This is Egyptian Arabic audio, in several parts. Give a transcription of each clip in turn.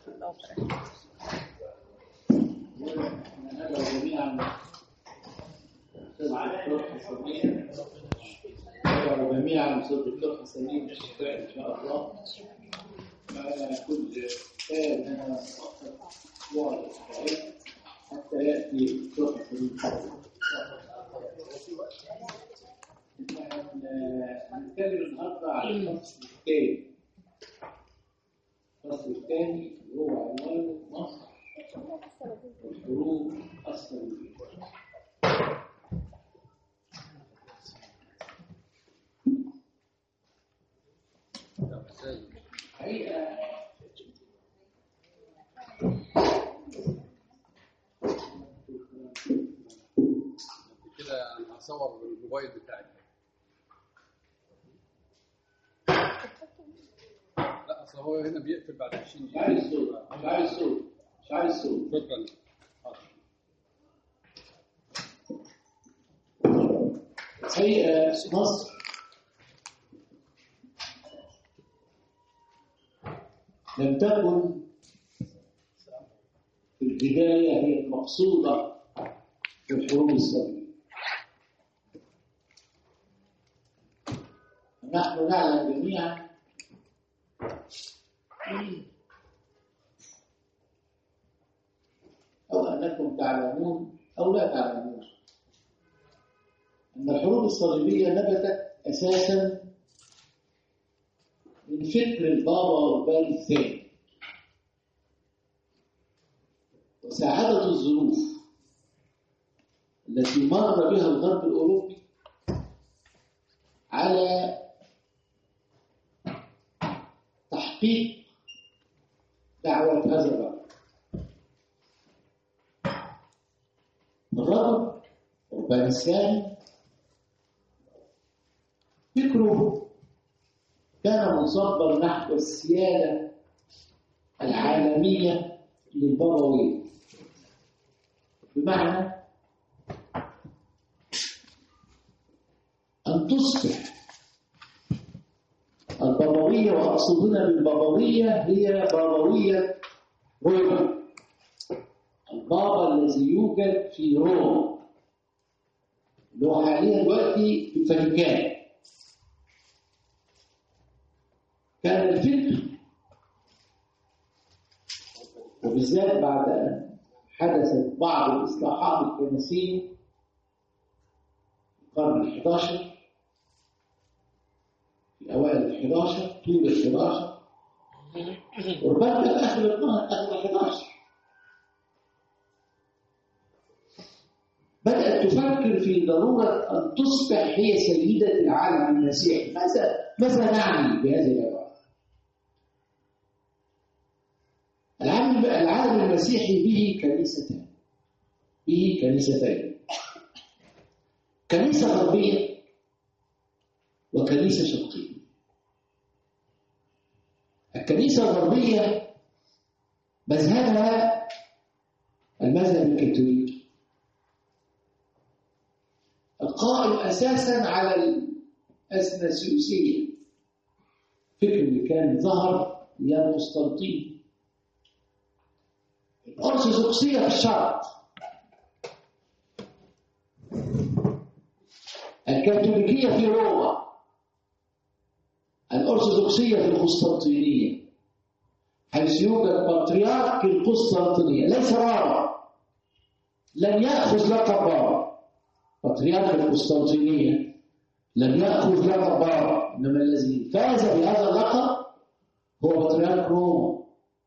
جميعا جميعا بصوت الدكتور حسنين الشفاء ان شاء الله معنا كل كتاب منها اسبوع حتى ياتي الدكتور حسنين هنتكلم النهارده عن الفصل الثاني الفصل الثاني هو عنوانه مصر الحروب الصليبيه حقيقه كده انا هصور بالموبايل بتاعي لا اصل هو هنا بيقفل بعد 20 مش عايز صوت مش عايز صوت مش عايز صوت شكرا حقيقة مصر لم تكن في البداية هي المقصودة في الحروب الصليبية نحن نعلم جميعا أو أنكم تعلمون أو لا تعلمون أن الحروب الصليبية نبتت أساسا من فكر البابا والبال الثاني وساعدته الظروف التي مر بها الغرب الأوروبي على تحقيق دعوة هذا الرجل الرجل أوربان الثاني فكره كان مصبر نحو السيادة العالمية للبابوية بمعنى أن تصبح البابوية وأقصد هنا بالبابوية هي بابوية روما البابا الذي يوجد في روما اللي هو حاليا دلوقتي في الفاتيكان كان الفكر وبالذات بعد أن حدثت بعض الإصلاحات الكنسية في القرن الحداشر في أوائل الحداشر طول الحداشر وربما كان آخر القرن آخر الحداشر بدأت تفكر في ضرورة أن تصبح هي سيدة العالم المسيحي ماذا ماذا نعني بهذه العبارة؟ العالم العالم المسيحي به كنيستان به كنيستين كنيسة غربية وكنيسة شرقية الكنيسة الغربية مذهبها المذهب الكاثوليكي القائم أساسا على الأثناسيوسية فكر اللي كان ظهر يا قسطنطين الأرثوذكسية في الشرق الكاثوليكية في روما الأرثوذكسية في القسطنطينية حيث يوجد بطريرك القسطنطينية ليس بابا لم يأخذ لقب بابا بطريرك القسطنطينية لم يأخذ لقب بابا إنما الذي فاز بهذا اللقب هو بطريرك روما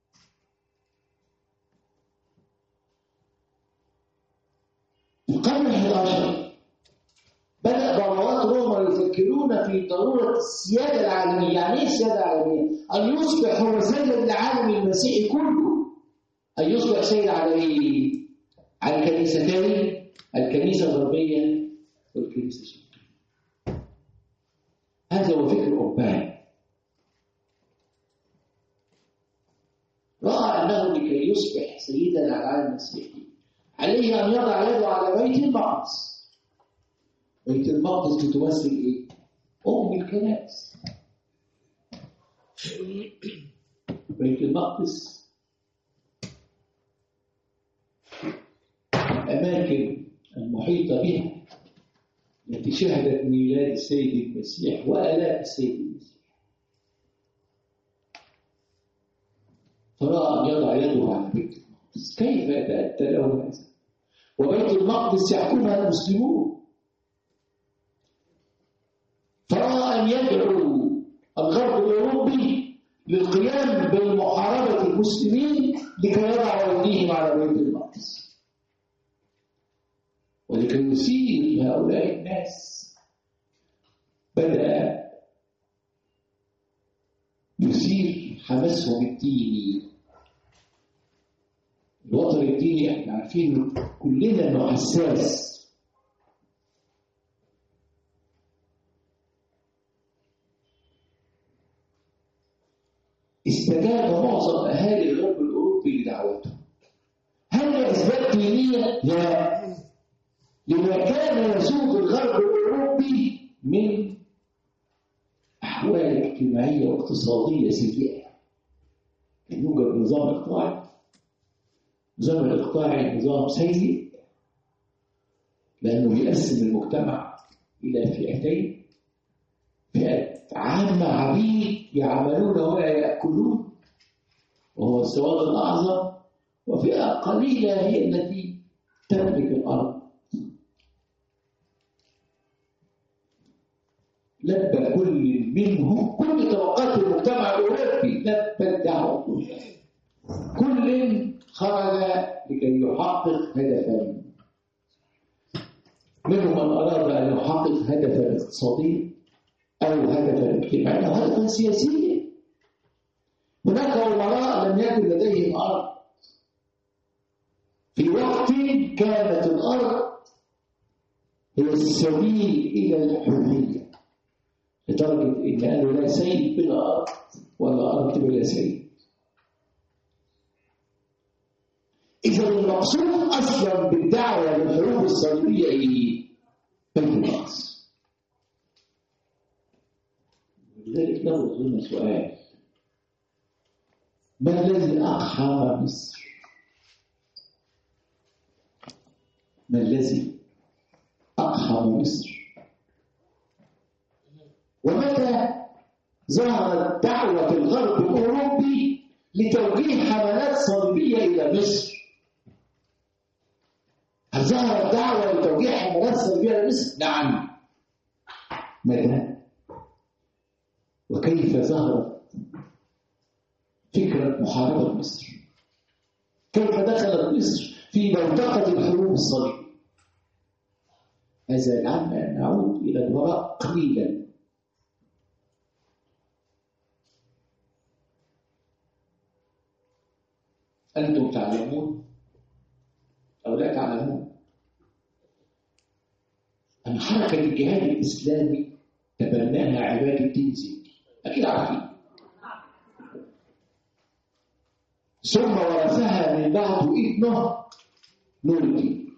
في القرن الحداشر بدأ بابوات روما يفكرون في ضرورة السيادة العالمية، يعني إيه السيادة العالمية؟ أن يصبح هو سيد العالم المسيحي كله، أن يصبح سيد على إيه؟ على الكنيستين الكنيسة الغربية والكنيسة الشرقية. هذا هو فكر أوروباني. رأى أنه لكي يصبح سيدا على العالم المسيحي عليه أن يضع يده على بيت المقدس بيت المقدس بتمثل ايه؟ ام الكنائس بيت المقدس الأماكن المحيطة بها التي شهدت ميلاد السيد المسيح وآلاء السيد المسيح فرأى أن يضع يده على بيت المقدس كيف يتأتى له هذا وبيت المقدس يحكمها المسلمون فرأى أن يدعو الغرب الأوروبي للقيام بمحاربة المسلمين لكي يضعوا أيديهم على بيت المقدس ولكي يثير هؤلاء الناس بدأ يثير حماسهم الديني الوتر الديني احنا عارفين كلنا انه حساس استجاب معظم اهالي الغرب الاوروبي لدعوته هل لاسباب دينيه؟ لا لما كان يسوق الغرب الاوروبي من احوال اجتماعيه واقتصاديه سيئه كان يوجد نظام اقطاعي نظام الاقطاعي نظام سيء لانه بيقسم المجتمع الى فئتين فئه عامه عبيد يعملون ولا ياكلون وهو السواد الاعظم وفئه قليله هي التي تملك الارض لبى كل منهم كل طبقات المجتمع الاوروبي لبى الدعوه كل خرج لكي يحقق هدفا منهم من اراد ان يحقق هدفا اقتصاديا او هدفا اجتماعيا او هدفا سياسيا هناك امراء لم يكن لديهم ارض في وقت كانت الارض هي السبيل الى الحريه لدرجه ان قالوا لا سيد بلا ارض ولا ارض بلا سيد إذا المقصود أصلا بالدعوة للحروب الصليبية إيه؟ بيت المقدس. لذلك ناخذ هنا سؤال ما الذي أقحم مصر؟ ما الذي أقحم مصر؟ ومتى ظهرت دعوة الغرب الأوروبي لتوجيه حملات صليبية إلى مصر؟ هل ظهرت دعوة لتوجيه حملات صليبية إلى مصر؟ نعم. متى؟ وكيف ظهرت فكرة محاربة مصر؟ كيف دخلت مصر في بوتقة الحروب الصليبية؟ هذا يجعلنا أن نعود إلى الوراء قليلا أنتم تعلمون أو لا تعلمون أن حركة الجهاد الإسلامي تبناها عباد الدين زيدي أكيد عارفين ثم ورثها من بعده ابنه نور الدين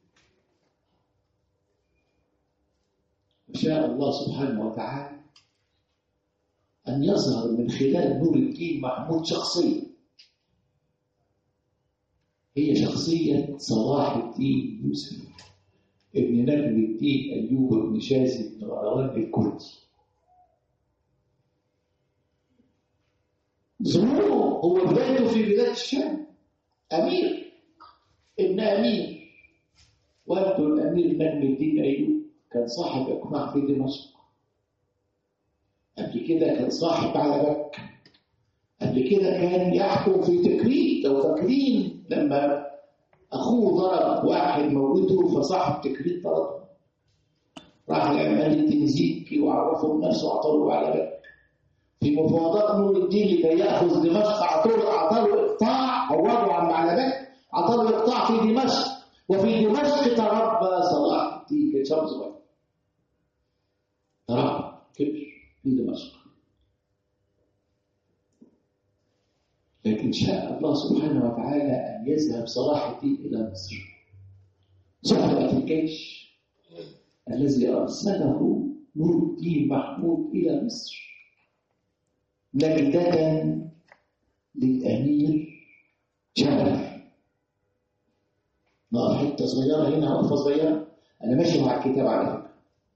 وشاء الله سبحانه وتعالى أن يظهر من خلال نور الدين محمود شخصيا هي شخصية صلاح الدين يوسف ابن نجم الدين أيوب بن شاذي بن مروان الكردي ظهوره هو بدايته في بلاد الشام أمير ابن أمير والده الأمير نجم الدين أيوب كان صاحب إقناع في دمشق قبل كده كان صاحب على مكة قبل كده كان يحكم في تكريت لو فاكرين لما اخوه ضرب واحد موته فصاحب تكريت طرده راح لعمال التنزيكي وعرفه بنفسه وعطاه على مكة في مفاوضات نور الدين لكي ياخذ دمشق اعطاه اعطاه اقطاع عوضه عن معلبك اعطاه اقطاع في دمشق وفي دمشق تربى صلاح الدين كان شاب صغير تربى كبر في دمشق لكن شاء الله سبحانه وتعالى أن يذهب صلاح الدين إلى مصر صحبة الجيش الذي أرسله نور الدين محمود إلى مصر نجدة للأمير جابر نقف حته صغيره هنا وقفه صغيره انا ماشي مع الكتاب على فكره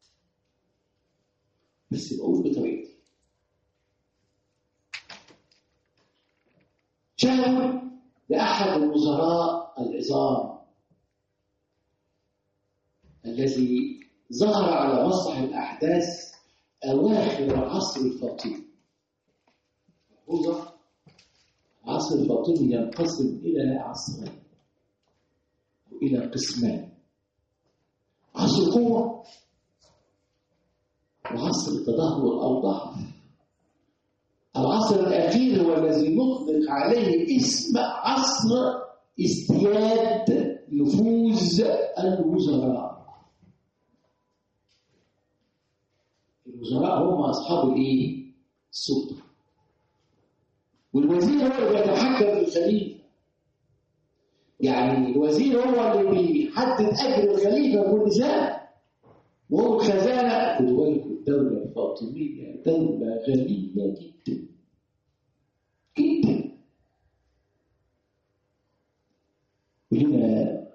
بس بقول بطريقتي شاور لأحد الوزراء العظام الذي ظهر على مسرح الأحداث أواخر العصر الفاطمي ملحوظة العصر الفاطمي ينقسم إلى عصرين أو إلى قسمان عصر قوة وعصر التدهور أو ضعف العصر الأخير هو الذي نطلق عليه اسم عصر ازدياد نفوذ الوزراء الوزراء هم أصحاب الإيه؟ السلطة والوزير هو اللي بيتحكم في الخليفة يعني الوزير هو اللي بيحدد أجر الخليفة كل سنة وهو الخزانة خدوا بالكم الدولة الفاطمية دولة غنية جدا جدا وهنا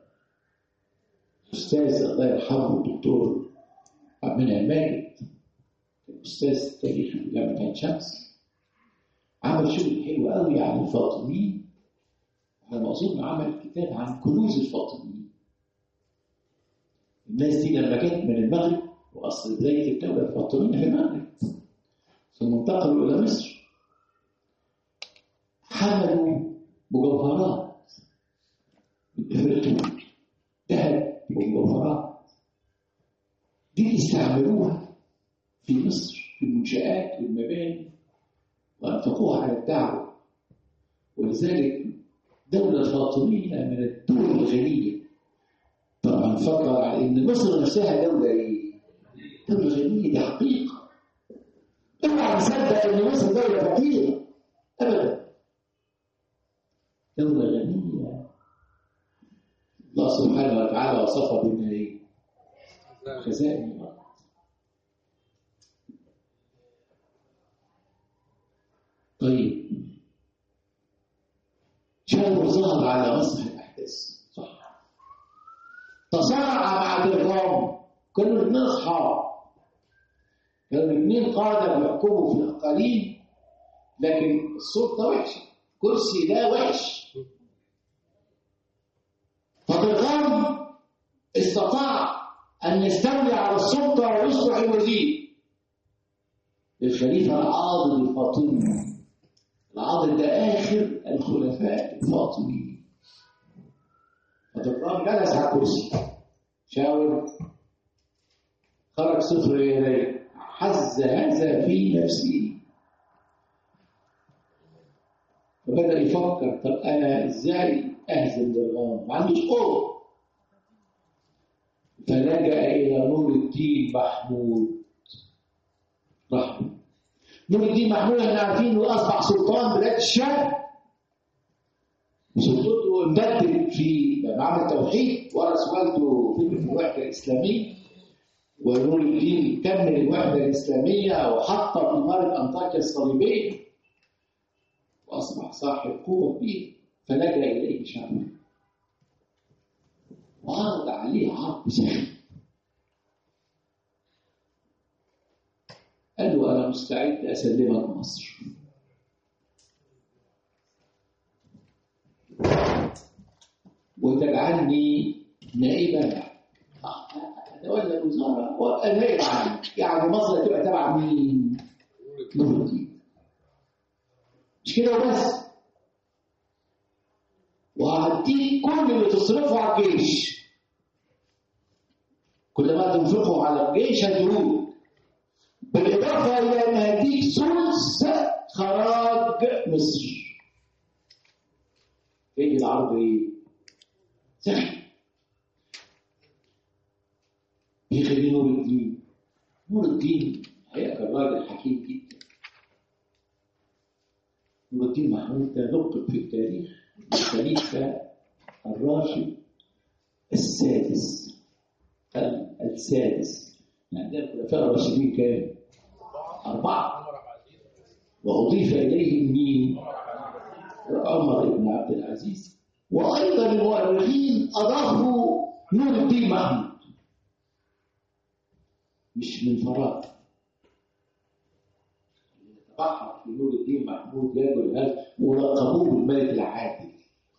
أستاذ الله يرحمه الدكتور عبد المنعم ماجد أستاذ تاريخ في جامعة عين شمس عمل شغل حلو قوي عن الفاطميين على ما أظن عمل كتاب عن كنوز الفاطميين الناس دي لما جت من المغرب وأصل بداية الدولة الفاطمية في المغرب ثم انتقلوا إلى مصر حملوا مجوهرات من إفريقيا ذهب ومجوهرات دي استعملوها في مصر في المنشآت والمباني وأنفقوها على الدعوة ولذلك الدولة الفاطمية من الدول الغنية طبعا فكر على إن مصر نفسها دولة إيه؟ دولة غنية دي حقيقة اوعى تصدق إن مصر دولة فقيرة أبدا دولة غنية الله سبحانه وتعالى وصفها بأنها إيه؟ خزائن الأرض طيب شاور ظهر على مسرح الأحداث صح تصارع مع درغام كانوا الاثنين أصحاب كانوا الاثنين قادة بيحكموا في الأقاليم لكن السلطة وحشة كرسي ده وحش فدرغام استطاع أن يستولي على السلطة ويصبح وزير للخليفة العاضل الفاطمي العاضل ده آخر الخلفاء الفاطميين فدرغام جلس على الكرسي شاور خرج صفر إليه حز هذا في نفسه فبدأ يفكر طب أنا إزاي أهزم درغام ما عنديش قوة فلجأ إلى نور الدين محمود رحمه نور الدين محمود احنا عارفين انه اصبح سلطان بلاد الشام وسلطته امتدت في معبد التوحيد ورث والده فكره الوحده الاسلاميه ونور الدين كمل الوحده الاسلاميه وحط في مرض انطاكيا الصليبيه واصبح صاحب قوه كبيره فلجا اليه شعبه وعرض عليه عرض سخيف قال له أنا مستعد أسلمك مصر وتجعلني نائبا أتولى الوزارة وأبقى نائب عنك يعني مصر هتبقى تبع مين؟ نور الدين مش كده وبس وهديك كل اللي تصرفه على الجيش كل ما تنفقه على الجيش هديهولك بالإضافة إلى أن هديك ثلث خراج مصر إيه العرض إيه؟ سخي يخلي نور الدين نور الدين هيئة الراجل حكيم جدا نور الدين محمود ده لقب في التاريخ الخليفة الراشد السادس السادس يعني الخلفاء الراشدين كام؟ أربعة وأضيف إليهم مين؟ عمر بن عبد العزيز وأيضا المؤرخين أضافوا نور الدين محمود مش من فراغ يتبحر في نور الدين محمود يجل هذا ولقبوه بالملك العادل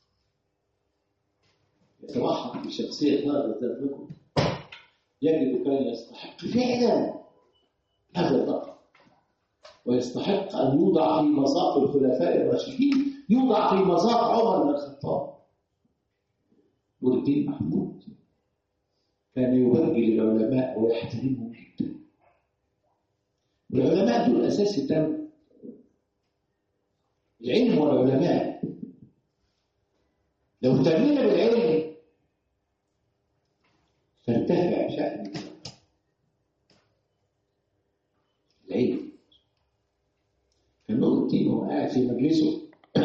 يتبحر في شخصية هذا ذنبكم يجد كان يستحق فعلا هذا اللقب ويستحق أن يوضع في مصاف الخلفاء الراشدين يوضع في مصاف عمر بن الخطاب نور الدين محمود كان يبجل العلماء ويحترمهم جدا والعلماء دول أساس الدولة العلم والعلماء لو اهتمينا بالعلم ترتفع شأن العلم كان نور الدين وهو قاعد في مجلسه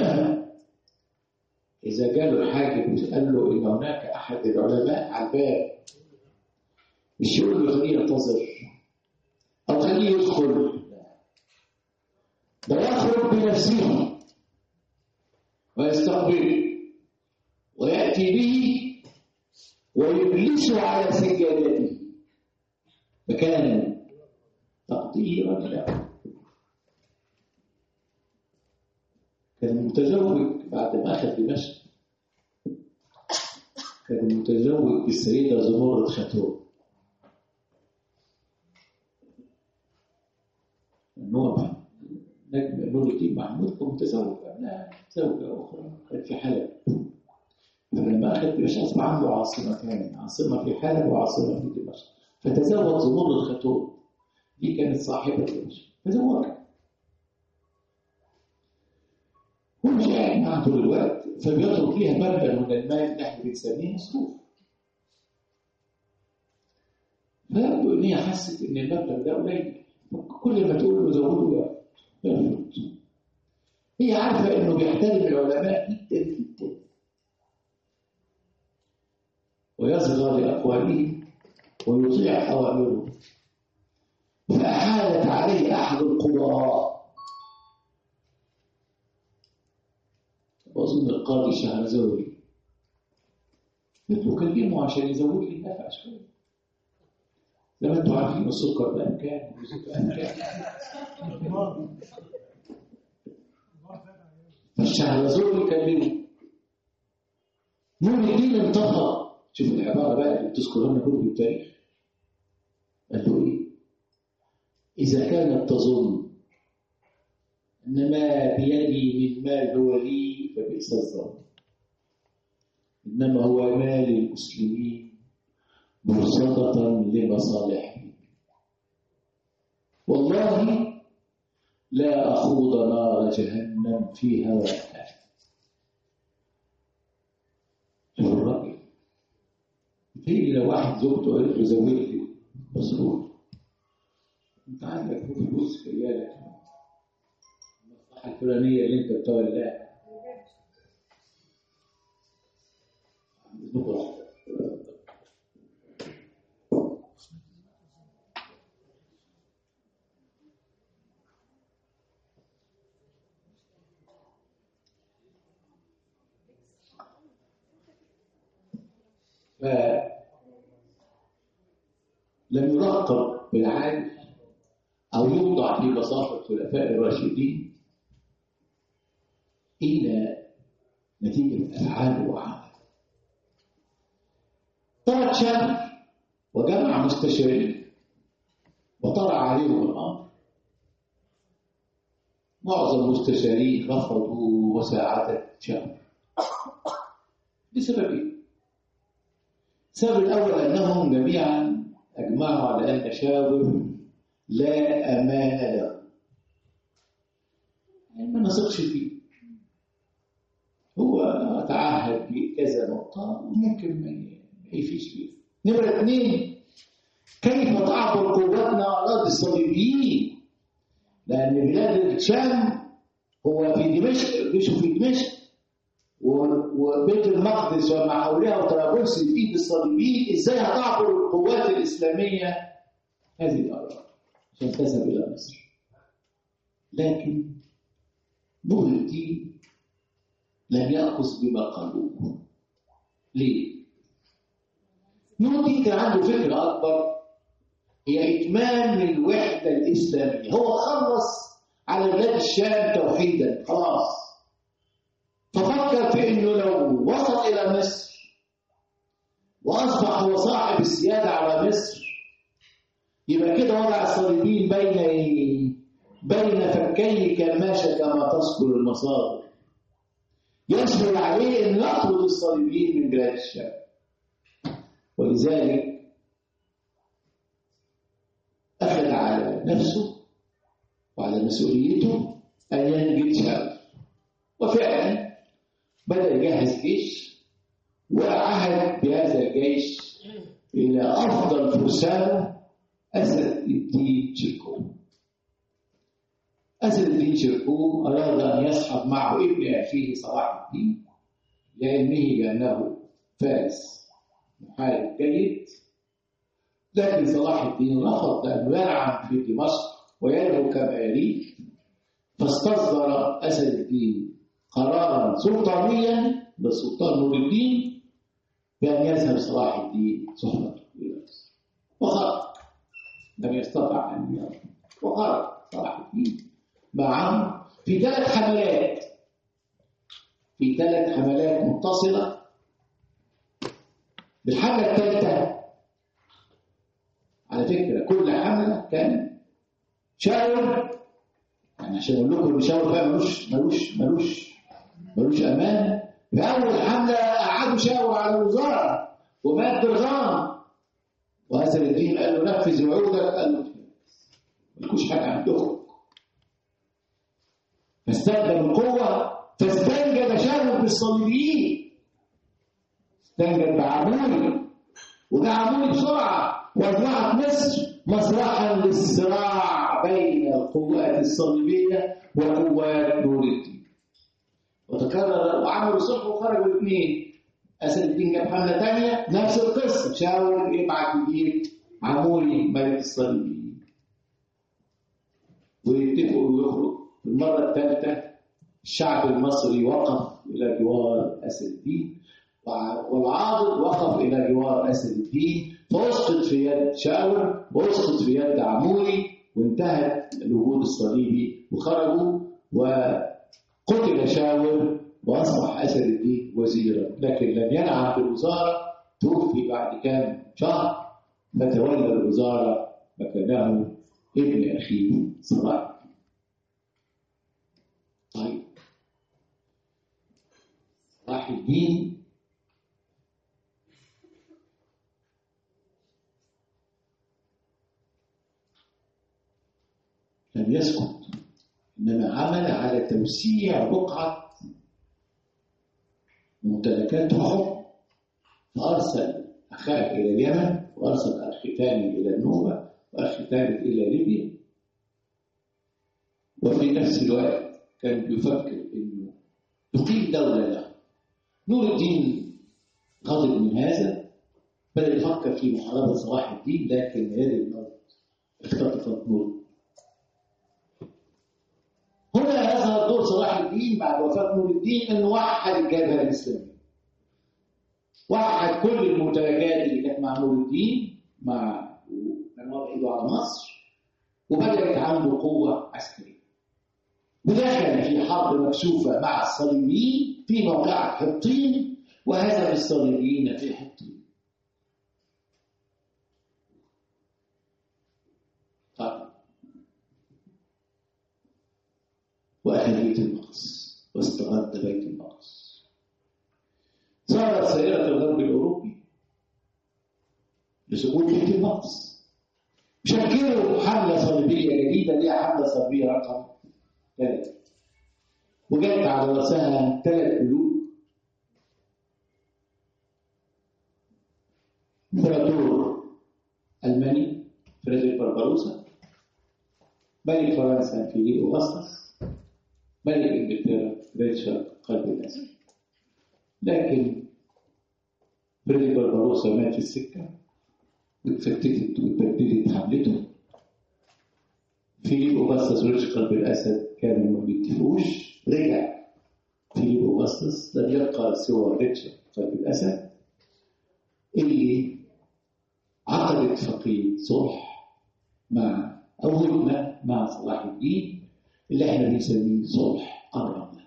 إذا جاله الحاكم وقال له إن هناك أحد العلماء على الباب مش يقول له خليه ينتظر أو خليه يدخل ده يخرج بنفسه ويستقبله ويأتي به ويجلسه على سجادته مكانا تقديرا له كان متزوج بعد ما أخذ دمشق كان متزوج بالسيدة زمرد خاتون نور نجم نور الدين محمود كان متزوج قبلها زوجة أخرى كانت في حلب فلما أخذ دمشق أصبح عنده عاصمتين عاصمة في حلب وعاصمة في دمشق فتزوج زمرد خاتون دي كانت صاحبة دمشق تزوجها هو مش قاعد معاها طول الوقت فبيترك ليها مبلغ من المال اللي احنا بنسميه مصروف فيبدو ان هي حست ان المبلغ ده قليل كل ما تقول له زوده يرفض هي عارفه انه بيحترم العلماء جدا جدا ويصغى لاقوالهم ويطيع اوامرهم فاحالت عليه احد القضاء واظن القاضي شهرزوري قلت له كلمه عشان يزود لي النفع شويه زي ما انتم عارفين السكر بقى كام والزيت بقى كام فالشهرزوري كلمه نور الدين انتفض شوف العباره بقى اللي بتذكر لنا كتب التاريخ قال له ايه؟ اذا كانت تظن ان ما بيدي من مال هو لي فبئس الظن انما هو مال المسلمين مرصدة لمصالحهم والله لا أخوض نار جهنم في هواها شوف الراجل تيجي لو واحد زوجته قالت له زود لي مصروف انت عندك فلوس خيالك المصلحة الفلانية اللي انت بتولاها لم يلقب بالعادل أو يوضع في مصاف الخلفاء الراشدين إلا نتيجة أفعاله وعمله ترك شاب وجمع مستشارين وطرع عليهم الأمر معظم المستشارين رفضوا مساعدة شاب لسببين السبب الأول أنهم جميعا أجمعوا على أن شاور لا أمان له يعني ما نثقش فيه هو تعهد بكذا نقطة وممكن ما يفيش فيه نمرة اثنين كيف تعبر قوتنا على أرض الصليبيين لأن بلاد الشام هو في دمشق جيشه في دمشق وبيت المقدس وما حولها وطرابلس في ايد الصليبيين ازاي هتعبر القوات الاسلاميه هذه الارض عشان تذهب الى مصر لكن نور الدين لم يأخذ بما قالوه ليه؟ نور الدين كان عنده فكرة أكبر هي إتمام الوحدة الإسلامية هو خلص على بلاد الشام توحيدا خلاص ففكر في إنه لو وصل إلى مصر وأصبح هو صاحب السيادة على مصر يبقى كده وضع الصليبيين بين إيه؟ بين فكي كماشة كما تذكر المصادر يسهل عليه أن يطرد الصليبيين من بلاد الشام ولذلك أخذ على نفسه وعلى مسؤوليته أن ينجد شعب وفعلا بدأ يجهز جيش وعهد بهذا الجيش إلى أفضل فرسانه أسد الدين شركو أسد الدين شركو أراد أن يصحب معه ابن أخيه صلاح الدين لعلمه بأنه فارس محارب جيد لكن صلاح الدين رفض أن ينعم في دمشق ويدعو كما يليه فاستصدر أسد الدين قرارا سلطانيا للسلطان نور الدين بأن يذهب صلاح الدين صحبته إلى مصر وخرج لم يستطع أن يرى وخرج صلاح الدين معه في ثلاث حملات في ثلاث حملات متصلة بالحملة الثالثة على فكرة كل حملة كان شاور يعني عشان اقول لكم المشاور بقى ملوش ملوش ملوش ملوش امان في اول حمله قعدوا شاور على الوزاره ومات درغام واسد الدين قال له نفذ وعودك قال له ملكوش حاجه عندكم فاستخدم القوه فاستنجد شاور بالصليبيين استنجد بعمولي وده عمولي بسرعه واصبحت مصر مسرحا للصراع بين القوات الصليبيه وقوات نور الدين وتكرر وعملوا صلح وخرجوا الاثنين اسد الدين جاب حمله ثانيه نفس القصه شاور يبعت يجيب عمولي ملك الصليبيين ويتفقوا ويخرج في المره الثالثه الشعب المصري وقف الى جوار اسد الدين والعاضد وقف الى جوار اسد الدين فاسقط في يد شاور واسقط في يد عموري وانتهت الوجود الصليبي وخرجوا وقتل شاور واصبح اسد الدين وزيرا لكن لم ينعم بالوزاره توفي بعد كام شهر فتولى الوزاره مكانه ابن اخيه صلاح طيب صلاح الدين لم يسكت انما عمل على توسيع بقعه ممتلكات الحكم فارسل اخاه الى اليمن وارسل اخ ثاني الى النوبه واخ ثالث الى ليبيا وفي نفس الوقت كان بيفكر انه يقيم دوله له نور الدين غضب من هذا بدا يفكر في محاربه صلاح الدين لكن يد الموت اختطفت نور هنا يظهر دور صلاح الدين بعد وفاة نور الدين انه وحد الجبهة الإسلامية. وحد كل الممتلكات اللي كانت مع نور الدين مع كان وضع ايده على مصر وبدأت عنده قوة عسكرية. ودخل في حرب مكشوفة مع الصليبيين في موقعة حطين وهزم الصليبيين في حطين. طيب وأهل بيت المقدس واستغد بيت المقدس صارت سائرة الغرب الأوروبي لسقوط بيت المقدس شكلوا حملة صليبية جديدة ليها حملة صليبية رقم ثلاثة وجت على رأسها ثلاث ملوك إمبراطور ألماني فريدريك بربروسا ملك فرنسا فيليب أوغسطس ملك انجلترا ريتشارد قلب الاسد لكن فريدريك بربروسا مات في السكه واتفتتت واتبدلت حملته فيليب اوغسطس وريتش قلب الاسد كانوا ما بيتفقوش رجع فيليب اوغسطس لم يبقى سوى ريتشارد قلب الاسد اللي عقد اتفاقية صلح مع أو هدنة مع صلاح الدين اللي احنا بنسميه صلح الرملة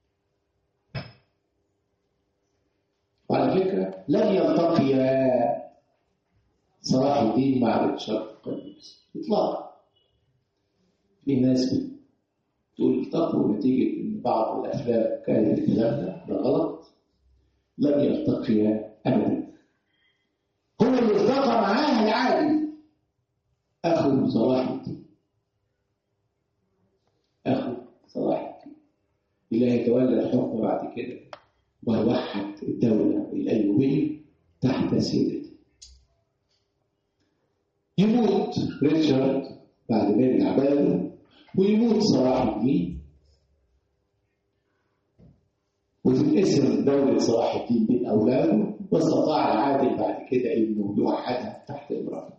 وعلى فكرة لن يلتقي صلاح الدين مع ريتشارد قدوس إطلاقا في ناس بتقول التقوا نتيجة إن بعض الأفلام كانت الكلام ده ده غلط لن يلتقيا أبدا هو اللي التقى معاه العادي أخو صلاح الدين أخو صلاح الدين اللي هيتولى الحكم بعد كده ويوحد الدولة الأيوبية تحت سيدته يموت ريتشارد بعد ما يرجع بلده ويموت صلاح الدين وتتقسم دولة صلاح الدين بين أولاده واستطاع العادل بعد كده إنه يوحدها تحت إمراته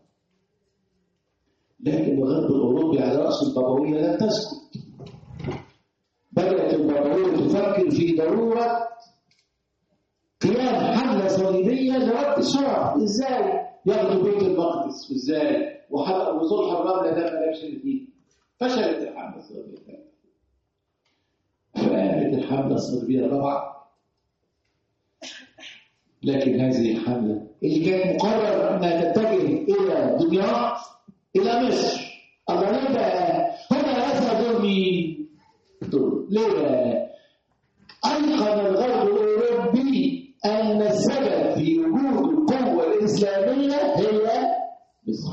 لكن الغرب الأوروبي على رأس البابوية لا تسكت بدأت البابوية تفكر في ضرورة قيام حملة صليبية لرد الشرع إزاي ياخدوا بيت المقدس وإزاي وحلقوا وصلح الرملة ده ما جابش نتيجة فشلت الحملة الصليبية فقامت الحملة الصليبية الرابعة لكن هذه الحملة اللي كان مقرر أنها تتجه إلى دمياط إلى مصر الله ليه بقى؟ هم هذا دول مين؟ دول ليه بقى؟ أيقن الغرب الأوروبي أن السبب في وجود القوة الإسلامية هي مصر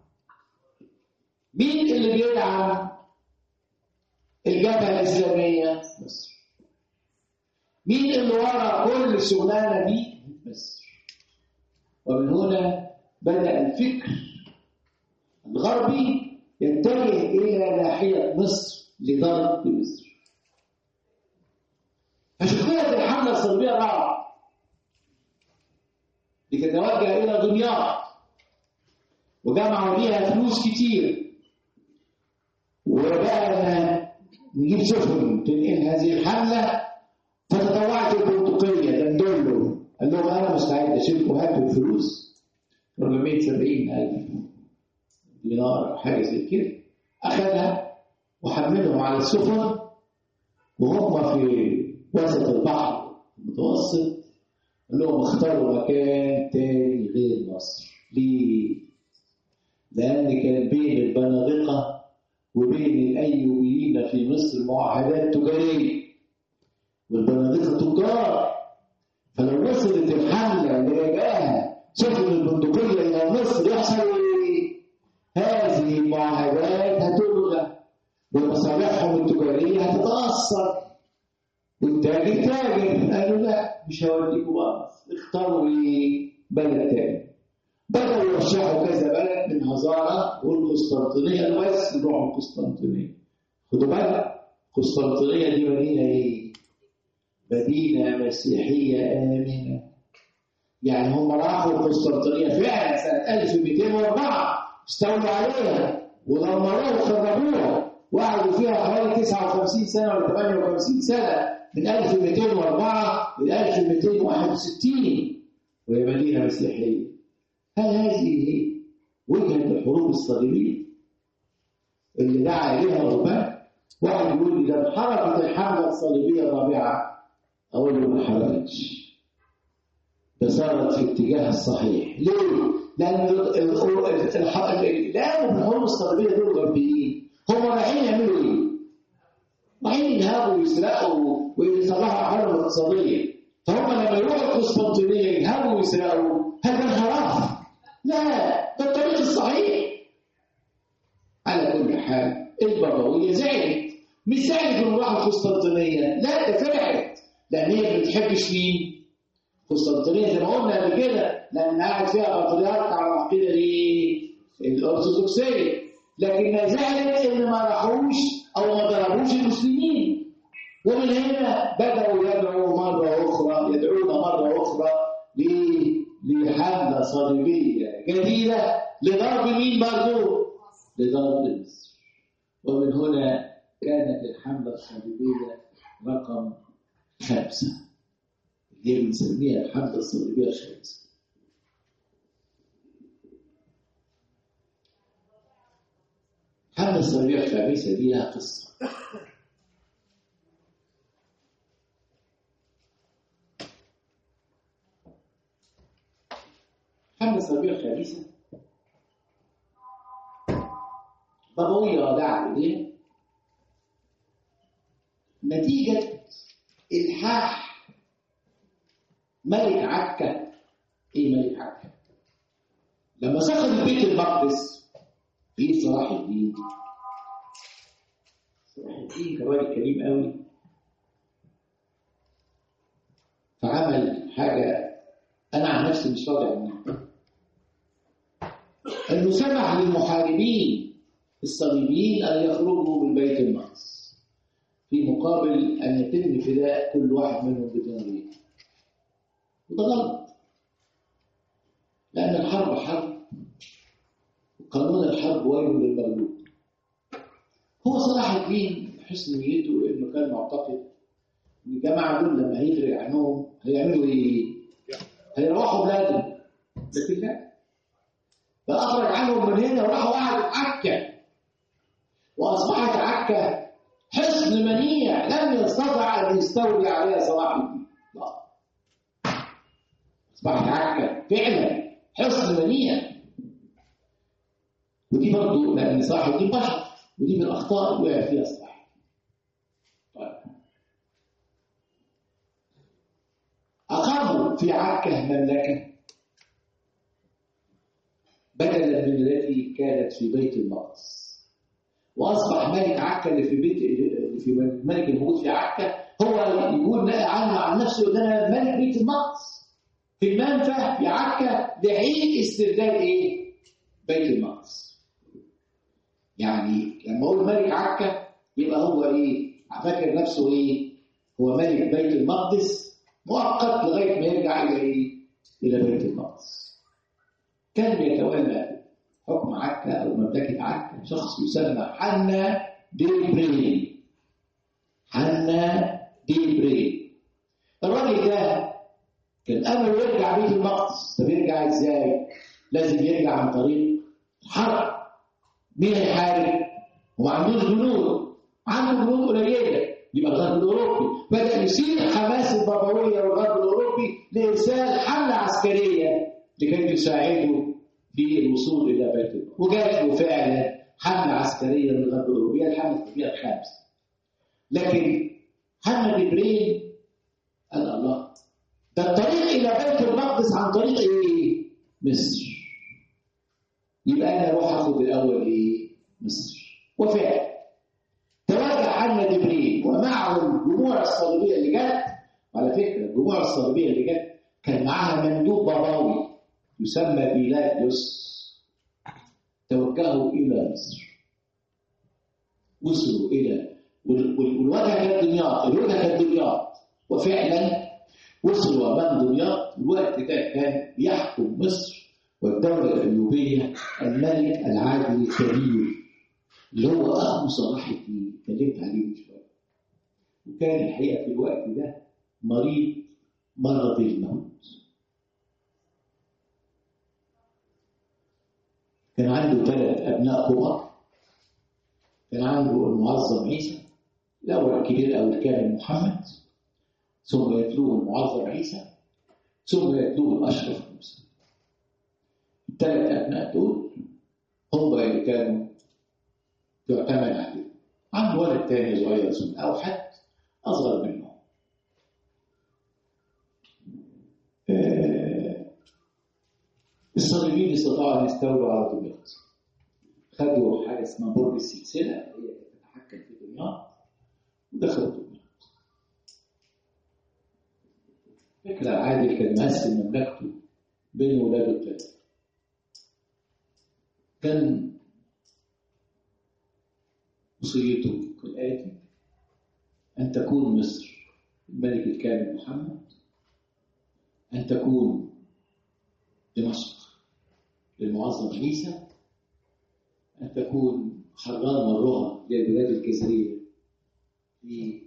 مين اللي بيدعم الجبهة الإسلامية؟ مصر مين اللي ورا كل الشغلانة دي؟ مصر ومن هنا بدأ الفكر الغربي يتجه إلى ناحية مصر لضرب مصر فشكلت الحملة الصليبية الرابعة لتتوجه إلى دمياط وجمعوا فيها فلوس كتير وبقى نجيب سفن تنقل هذه الحملة فتطوعت البندقية دندله قال لهم أنا مستعد أشيلكم هاتوا الفلوس 470 ألف دينار أو حاجة زي كده أخذها وحملهم على السفن وهم في وسط البحر المتوسط قال لهم اختاروا مكان تاني غير مصر ليه؟ لأن كان بين البنادقة وبين الأيوبيين في مصر معاهدات تجارية والبنادقة تجار فلو وصلت الحملة اللي رجعها سفن البندقية إلى مصر يحصل إيه؟ هذه المعاهدات هتلغى ومصالحهم التجارية هتتأثر والتاجر تاجر قالوا لا مش هوديكم بقى مصر اختاروا ايه؟ بلد تاني بدأوا يرشحوا كذا بلد من هزارة والقسطنطينية بس يروحوا القسطنطينية خدوا بالك القسطنطينية دي مدينة ايه؟ مدينة مسيحية آمنة يعني هم راحوا القسطنطينية فعلا سنة 1204 استولوا عليها ودمروها وخربوها وقعدوا فيها حوالي 59 سنة ولا 58 سنة من 1204 إلى 1261 وهي مدينة مسيحية هل هذه هي وجهة الحروب الصليبية اللي دعا إليها الرهبان واحد يقول لي ده انحرفت الحملة الصليبية الرابعة أقول له ما انحرفتش ده صارت في اتجاه الصحيح ليه؟ لأن الآن الحروب الصليبية دول غربيين هم رايحين يعملوا إيه؟ رايحين ينهبوا ويسرقوا ويصلحوا الحرب الاقتصادية فهم لما يروحوا القسطنطينية ينهبوا ويسرقوا هل ده انحراف؟ لا ده الطريق الصحيح على كل حال البابوية زعلت مش زعلت من راحوا القسطنطينية لا ده فرحت لأن هي ما بتحبش مين؟ قسطنطينية زي ما قلنا قبل كده لأن قاعد فيها بطريرك على العقيدة دي الأرثوذكسية لكن زعلت إن ما راحوش أو ما ضربوش المسلمين ومن هنا بدأوا يدعوا مرة أخرى يدعون مرة أخرى لحملة صليبية جديدة لضرب مين برضه؟ لضرب مصر ومن هنا كانت الحملة الصليبية رقم خمسة اللي بنسميها الحملة الصليبية الخامسة حمل الصليبية الخامسة دي لها قصة حمل الصليبية الخامسة ضبوية ودعا إليه نتيجة إلحاح ملك عكا إيه ملك عكا؟ لما سقط بيت المقدس في صلاح الدين صلاح الدين كان راجل كريم قوي فعمل حاجة أنا عن نفسي مش راضي عنها إنه سمح للمحاربين الصليبيين أن يخرجوا من بيت المقدس في مقابل أن يتم فداء كل واحد منهم بدينارين وده غلط لأن الحرب حرب قانون الحرب ويل للمغلوب هو صلاح الدين حسن نيته انه كان معتقد ان الجماعه دول لما هيفرق عنهم هيعملوا ايه؟ هيروحوا بلادهم لكن لا فاخرج عنهم من هنا وراحوا قعدوا في عكا واصبحت عكا حصن منيع لم يستطع ان يستولي عليها صلاح الدين لا اصبحت عكا فعلا حصن منيع ودي برضه لان صلاح الدين بشر ودي من الاخطاء اللي وقع فيها صلاح طيب اقاموا في عكا مملكه بدلا من التي كانت في بيت المقدس واصبح ملك عكا اللي في بيت اللي في الملك الموجود في عكا هو يقول عنه عن نفسه ان انا ملك بيت المقدس في المنفى في عكا لحين استرداد ايه؟ بيت المقدس يعني لما اقول ملك عكا يبقى هو ايه؟ فاكر نفسه ايه؟ هو ملك بيت المقدس مؤقت لغايه ما يرجع الى ايه؟ الى بيت المقدس. كان بيتولى حكم عكا او مملكه عكا شخص يسمى حنا دي بري. حنا دي بري. الراجل ده كان امله يرجع بيت المقدس، طب يرجع ازاي؟ لازم يرجع عن طريق حرب. مين هيحارب؟ وما عندوش جنود عنده جنود قليله يبقى الغرب الاوروبي بدا يسير حماس البابويه والغرب الاوروبي لارسال حمله عسكريه لكي تساعده في الوصول الى بيت المقدس وجات له فعلا حمله عسكريه من الغرب الاوروبي الحمله الكبيره الخامسه لكن حمله جبريل قال الله ده الطريق الى بيت المقدس عن طريق ايه؟ مصر يبقى انا اروح اخد الاول ايه؟ مصر وفعلا توجه عنا جبريل ومعه الجموع الصليبيه اللي جت على فكره الجموع الصليبيه اللي جت كان معاها مندوب باباوي يسمى بيلاطيوس توجهوا الى مصر وصلوا الى والوجهه كانت دمياط الوجهه كانت دمياط وفعلا وصلوا امام دمياط الوقت ده كان بيحكم مصر والدولة الأيوبية الملك العادل الكبير اللي هو أخو صلاح الدين اتكلمت عليه من شوية وكان الحقيقة في الوقت ده مريض مرض الموت كان عنده ثلاث أبناء كبار كان عنده المعظم عيسى الأول الكبير أو الكامل محمد ثم يتلوه المعظم عيسى ثم يتلوه الأشرف موسى الثلاث أبناء دول هم اللي كانوا يعتمد عليهم عنده ولد تاني صغير اسمه أو حد أصغر منه آه الصليبيين استطاعوا أن يستولوا على دمياط خدوا حاجة اسمها برج السلسلة هي تتحكم في دمياط ودخلوا دمياط فكرة عادل كان مقسم مملكته بين ولاده الثلاثة كان وصيته كالآتي أن تكون مصر الملك الكامل محمد أن تكون دمشق للمعظم عيسى أن تكون حران مرها للبلاد الجزرية في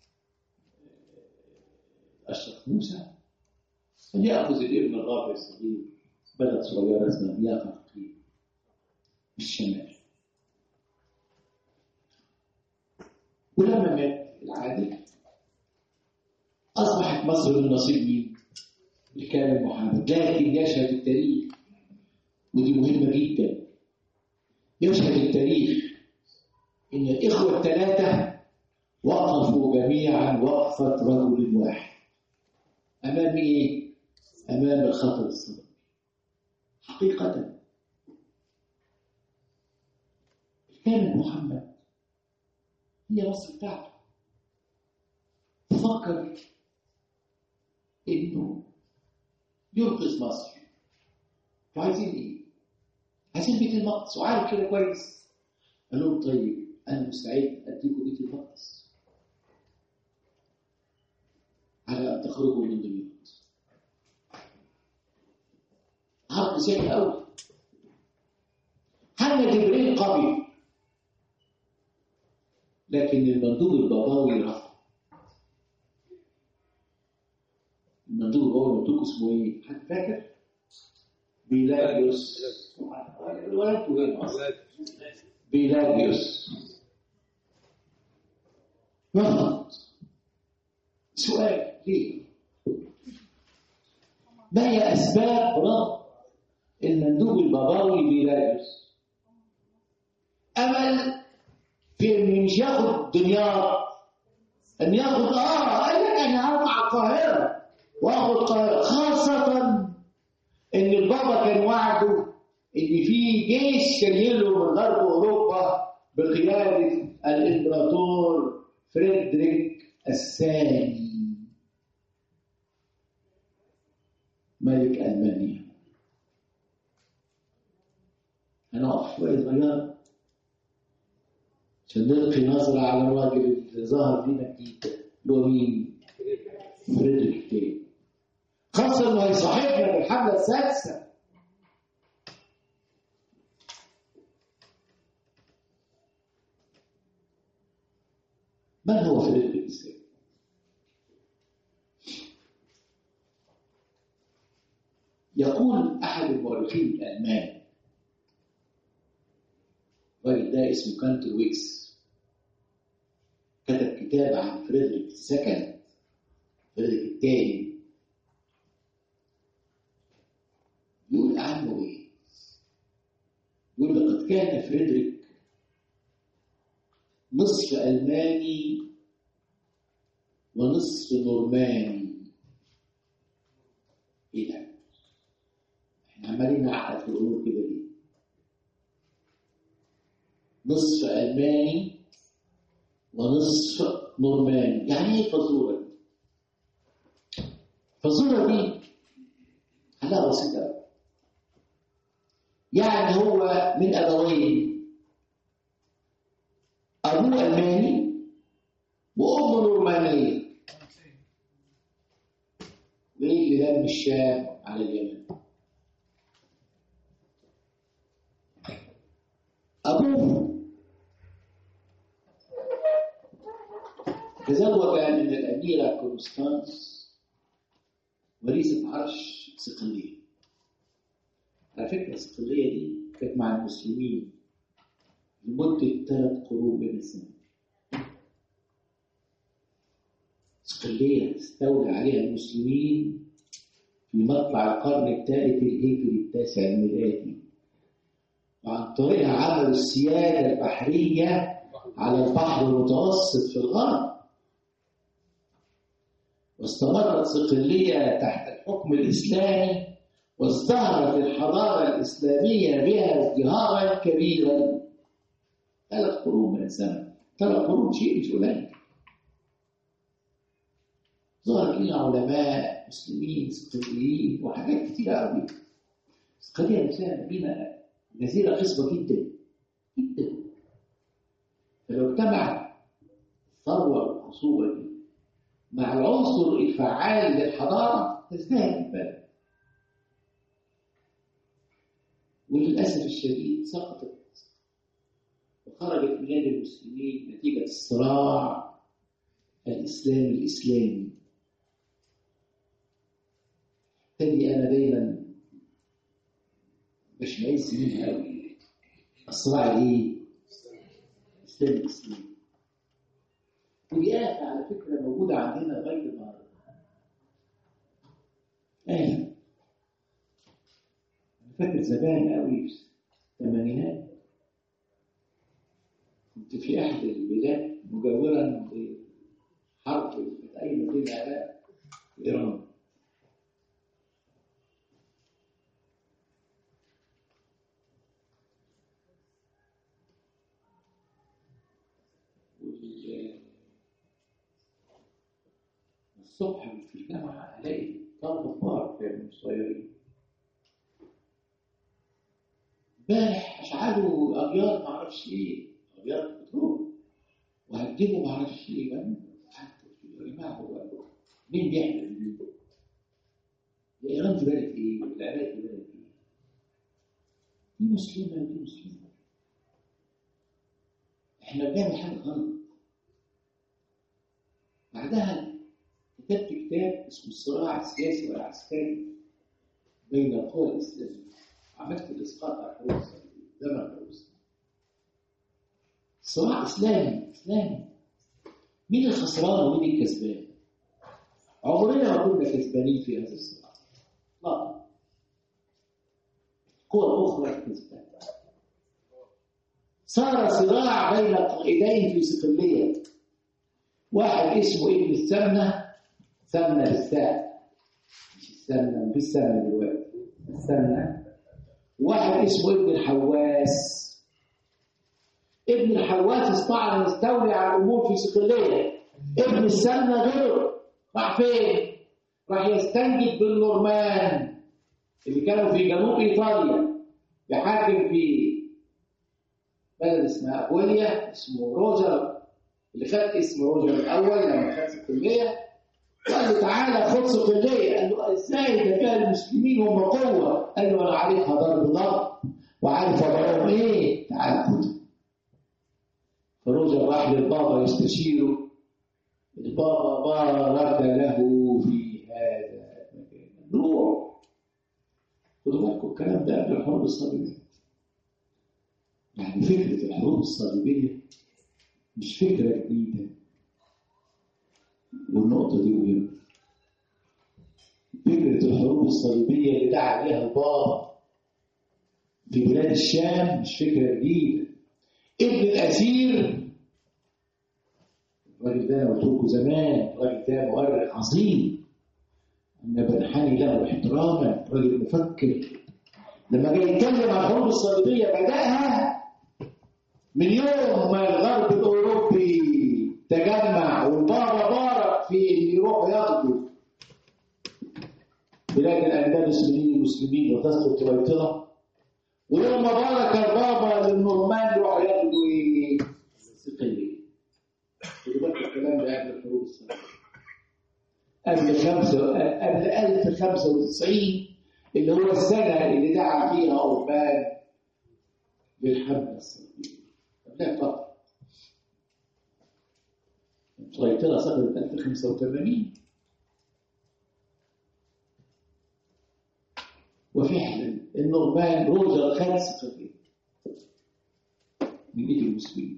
أشرف موسى أن يأخذ الابن الرابع الصغير بلد صغيرة اسمها مياقة في الشمال ولما مات العادل أصبحت مصر من نصيب مين؟ الكامل محمد لكن يشهد التاريخ ودي مهمة جدا يشهد التاريخ إن الإخوة الثلاثة وقفوا جميعا وقفة رجل واحد أمام إيه؟ أمام الخطر الصدمي حقيقة كان محمد هي مصر بتاعته فكر إنه ينقذ مصر فعايزين إيه؟ عايزين بيت المقدس وعارف كده كويس قال لهم طيب أنا مستعد أديكم بيت المقدس على أن تخرجوا من دمياط عرض سهل قوي حنا جبريل قبل لكن المندوب الباباوي رفض المندوب الباباوي مندوب اسمه ايه؟ حد فاكر؟ بيلاجيوس الولد وين اصلا؟ بيلاجيوس رفض سؤال ليه؟ ما هي اسباب رفض المندوب الباباوي بيلاجيوس؟ امل في ان مش ياخد دنيار ان ياخد اه قال لك انا هطلع القاهره واخد القاهره خاصه ان البابا كان وعده ان في جيش جاي له من غرب اوروبا بقياده الامبراطور فريدريك الثاني ملك المانيا هنقف شويه صغيره عشان نلقي نظرة على الراجل اللي ظهر لنا جديد اللي هو مين؟ فريدريك تاني خاصة انه هيصاحبنا في الحملة السادسة من هو فريدريك الثاني؟ يقول أحد المؤرخين الألمان الراجل ده اسمه كانتر ويكس كتب كتاب عن فريدريك السكند فريدريك الثاني يقول عنه ايه؟ يقول لقد كان فريدريك نصف ألماني ونصف نورماني ايه ده؟ احنا عمالين نعقد في الامور كده ليه؟ نصف ألماني ونصف نورماني يعني ايه الفزورة دي؟ الفزورة دي حلها بسيطة أوي. يعني هو من أبوين أبوه ألماني وأمه نورمانية وإيه اللي لم الشام على اليمن أبوه تزوج من الأميرة كونستانس وريثة عرش صقلية على فكرة صقلية دي كانت مع المسلمين لمدة ثلاث قرون من الزمن صقلية استولى عليها المسلمين في مطلع القرن الثالث الهجري التاسع الميلادي وعن طريقها عملوا السيادة البحرية على البحر المتوسط في الغرب واستمرت صقلية تحت الحكم الإسلامي وازدهرت الحضارة الإسلامية بها ازدهارا كبيرا ثلاث قرون من الزمن ثلاث قرون شيء مش قليل ظهر لنا علماء مسلمين صقليين وحاجات كتيرة قوي صقلية نفسها مدينة جزيرة خصبة جدا جدا فلو اجتمع الثروة والخصوبة دي مع العنصر الفعال للحضارة تزدهر البلد وللأسف الشديد سقطت وخرجت بلاد المسلمين نتيجة الصراع الإسلامي الإسلامي تجي أنا دايما بشمئز منها قوي الصراع الإيه؟ الإسلامي الإسلامي ودي آفة على فكرة موجودة عندنا لغاية النهاردة آفة أنا فاكر زمان قوي في الثمانينات كنت في أحد البلاد مجاورا لحرب في أي مدينة العراق في إيران وال- الصبح في الجامعة ألاقي طلبة كبار كانوا صغيرين امبارح أشعلوا أبيض معرفش إيه أبيض بترول وهجموا معرفش إيه بقى يا جماعة هو مين بيعمل دي؟ إيران في بلد إيه؟ والعراق في بلد إيه؟ دي مسلمة ودي مسلمة إحنا بنعمل حاجة غلط بعدها كتبت كتاب اسمه الصراع السياسي والعسكري بين القوى الإسلامية عملت الإسقاط على الحروب الصليبية زمن الحروب الصليبية صراع إسلامي إسلامي مين الخسران ومين الكسبان؟ عمرنا ما كنا كسبانين في هذا الصراع لا القوى الأخرى كسبانة صار صراع بين قائدين في صقلية واحد اسمه ابن السمنة سمنة بالساء مش السمنة مفيش سمنة دلوقتي السمنة واحد اسمه ابن الحواس ابن الحواس استطاع ان يستولي على الامور في صقليه ابن السمنه غيره راح فين؟ راح يستنجد بالنورمان اللي كانوا في جنوب ايطاليا يحاكم في بلد اسمها ابوليا اسمه روجر اللي خد اسم روجر الاول لما خد صقليه قال له تعالى خد صقليه قال له ازاي ده كان المسلمين هم قوه قال له انا عارفها ضرب ضرب وعارف وضعهم ايه تعالى خدها فروجر راح للبابا يستشيره البابا بارك له في هذا المكان روح خدوا بالكم الكلام ده قبل الحروب الصليبيه يعني فكره الحروب الصليبيه مش فكره جديده والنقطه دي مهمه فكره الحروب الصليبيه اللي دعا عليها البابا في بلاد الشام مش فكره جديده ابن الاسير الراجل ده انا قلت لكم زمان الراجل ده مؤرخ عظيم انا بنحني له احتراما راجل مفكر لما جاي يتكلم عن الحروب الصليبيه بداها من يوم ما الغرب الاوروبي تجمع والبابا بارك في ان يروحوا ياخدوا بلاد الاندلس من المسلمين وتسقط طويطله ولما بارك البابا للنورمان يروحوا ياخدوا ايه؟ صقليه خدوا بالكم الكلام ده قبل الحروب الصليبيه قبل خمسة قبل 1095 اللي هو السنة اللي دعا فيها أوربان للحملة الصليبية قبلها فترة سيطرة سنة 1085 وفعلا النورمان روجر خد صقلية من ايد المسلمين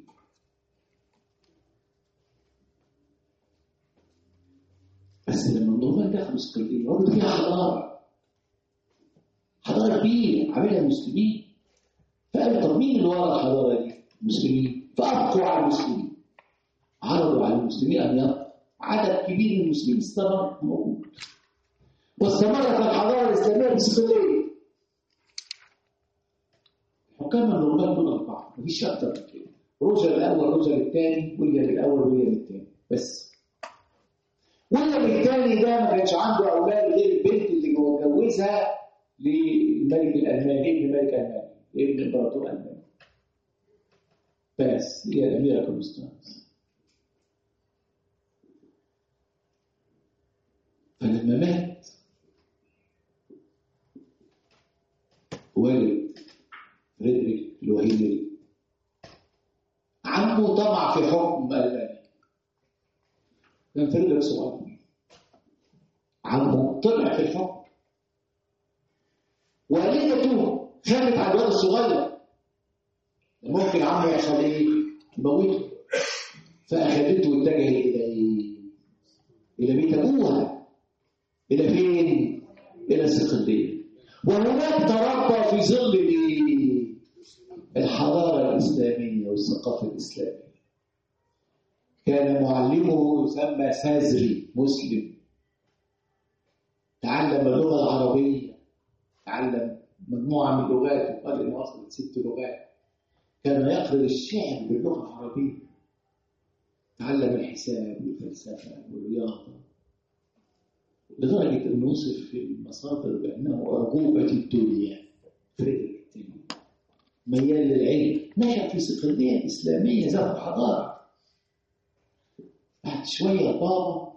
بس لما النورمان دخلوا صقلية وجدوا فيها حضارة حضارة كبيرة عاملها المسلمين فقال طب مين اللي ورا الحضارة دي؟ المسلمين فأبقوا على المسلمين عرضوا على المسلمين أن يبقى عدد كبير من المسلمين استمر موجود واستمرت الحضارة الإسلامية بصقلية حكام النورمان دول أربعة مفيش أكتر من كده روجر الأول روجر الثاني ويليام الأول ويليام الثاني بس ويليام الثاني ده ما كانش عنده أولاد غير البنت اللي جوزها للملك الألماني ابن الملك الألماني ابن إمبراطور ألماني بس هي الأميرة كونستانس فلما مات والد فريدريك الوهيمري عمه طمع في حكم ألمانيا كان فريدريك صغير عمه طلع في الحكم والدته خافت على الواد الصغير ممكن عمه يحصل ايه؟ يموته فأخذته واتجه إلى إيه؟ إلى بيت أبوها إلى فين؟ إلى صقلية وهناك تربى في ظل الإيه؟ الحضارة الإسلامية والثقافة الإسلامية كان معلمه يسمى سازري مسلم تعلم اللغة العربية تعلم مجموعة من اللغات وقال إنه وصلت ست لغات كان يقرأ الشعر باللغة العربية تعلم الحساب والفلسفة والرياضة لدرجة أنه وصف في المصادر بأنه أعجوبة الدنيا فريدريك الثاني ميال للعلم نشأ في صقلية إسلامية ذات حضارة بعد شوية بابا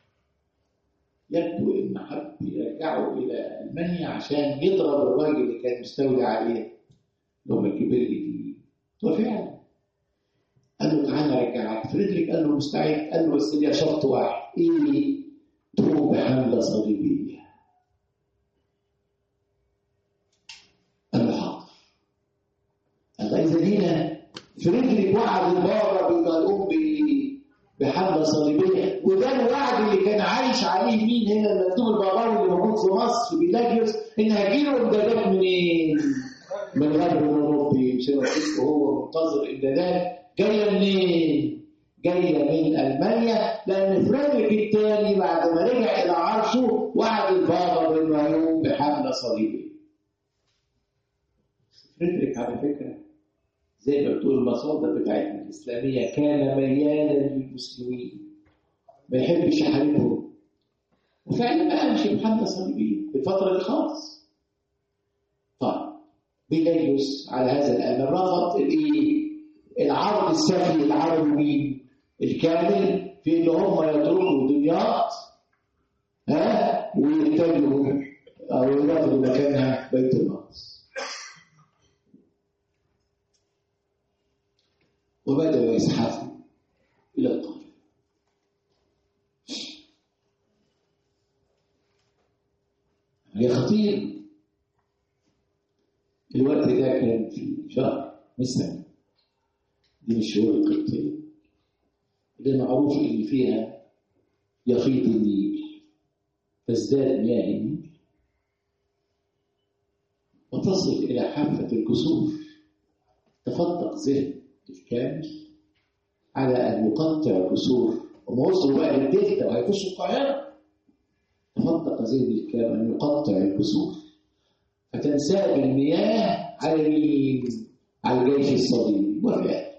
يبدو إن حب يرجعه إلى ألمانيا عشان يضرب الراجل اللي كان مستولي عليه اللي هو الكبير الجديد وفعلا قال له تعالى رجعك فريدريك قال له مستعد قال له بس ليا شرط واحد ايه تقوم بحمله صليبيه قال له حاضر قال له اذا هنا فريدريك وعد البابا بما يقوم بحمله صليبيه وده الوعد اللي كان عايش عليه مين هنا المندوب الباباوي اللي موجود في مصر بيلاجيوس ان هجيله امدادات منين؟ من الغرب الاوروبي مش هو منتظر امدادات جايه منين؟ جايه من المانيا لان فريدريك الثاني بعد ما رجع الى عرشه وعد البابا بانه هيقوم بحمله صليبيه. فريدريك على فكره زي ما بتقول المصادر بتاعتنا الاسلاميه كان ميالا للمسلمين ما يحبش يحاربهم وفعلا ما قامش بحمله صليبيه في الفتره دي خالص. طيب بيلاجيوس على هذا الامر رفض الايه؟ العرض السفلي العربي الكامل في ان هم يتركوا دمياط ها ويتجهوا او ياخذوا مكانها بيت المقدس وبداوا يزحفوا الى القاهره هي خطير الوقت ده كان في شهر مثلا دي من الشهور القبطية اللي معروف إن فيها يفيض النيل تزداد مياه النيل وتصل إلى حافة الكسوف تفتق ذهن الكامل على أن يقطع الكسور وما وصلوا بقى للدلتا وهيخشوا القاهرة تفتق ذهن الكامل أن يقطع الكسور فتنساب المياه على مين؟ على الجيش الصليبي وفعلا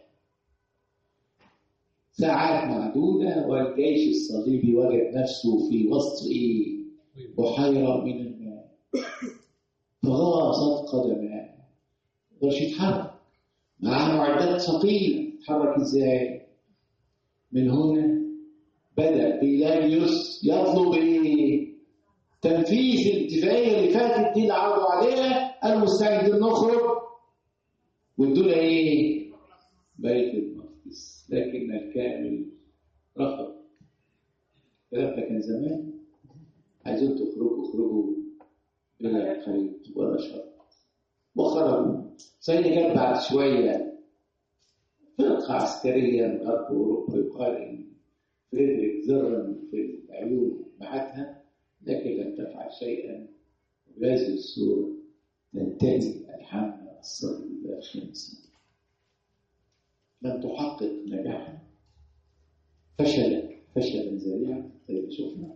ساعات معدودة والجيش الصليبي وجد نفسه في وسط إيه؟ بحيرة من الماء فغاصت قدماه مقدرش يتحرك معاه معدات ثقيلة يتحرك ازاي؟ من هنا بدأ بيلاجيوس يطلب ايه؟ تنفيذ الاتفاقية اللي فاتت دي اللي عرضوا عليها قالوا مستعدين نخرج وادونا ايه؟ بيت المقدس لكن الكامل رفض الكلام ده كان زمان عايزين تخرجوا اخرجوا بلا قيد ولا شرط وخرجوا سيدي جت بعد شويه فرقه عسكريه من غرب اوروبا يقال ان فريدريك زرن في العيون بعتها لكن لم تفعل شيئا وبهذه الصوره تنتهي الحمله الصليبيه الخامسه لم تحقق نجاحا فشلت فشلا ذريعا زي ما شفنا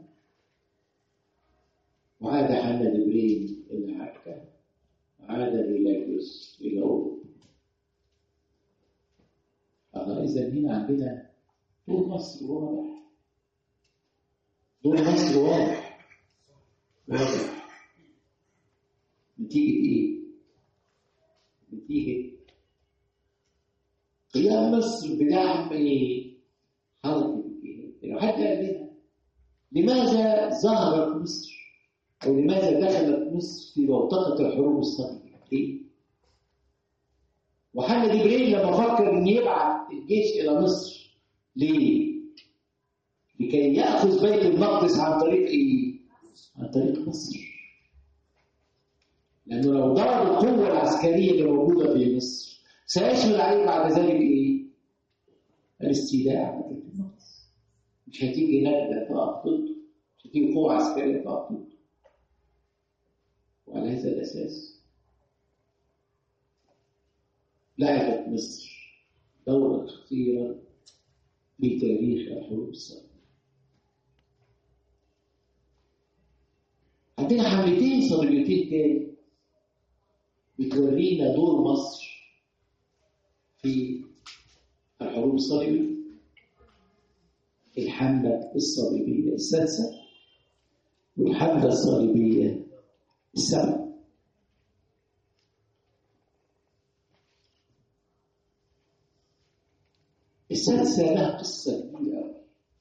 وعاد حنا دبرين الى عكا وعاد بيلاجيوس الى اوروبا الله اذا هنا عندنا دور مصر واضح دور مصر واضح واضح نتيجة ايه؟ نتيجة قيام مصر بدعم حرب الجهاد حتى قال لنا لماذا ظهرت مصر او لماذا دخلت مصر في بوتقه الحروب الصليبيه ليه وحنا جبريل لما فكر ان يبعث الجيش الى مصر ليه لكي ياخذ بيت المقدس عن طريق ايه عن طريق مصر لانه لو ضرب القوه العسكريه اللي موجوده في مصر سيشمل عليه بعد ذلك ايه؟ الاستيلاء على بيت المقدس مش هتيجي نجدة تقف ضده مش هتيجي قوة عسكرية تقف ضده وعلى هذا الأساس لعبت مصر دورا خطيرا في تاريخ الحروب الصليبية عندنا حملتين صليبيتين تاني بتورينا دور مصر في الحروب الصليبية الحملة الصليبية السادسة والحملة الصليبية السابعة السادسة لها قصة كبيرة أوي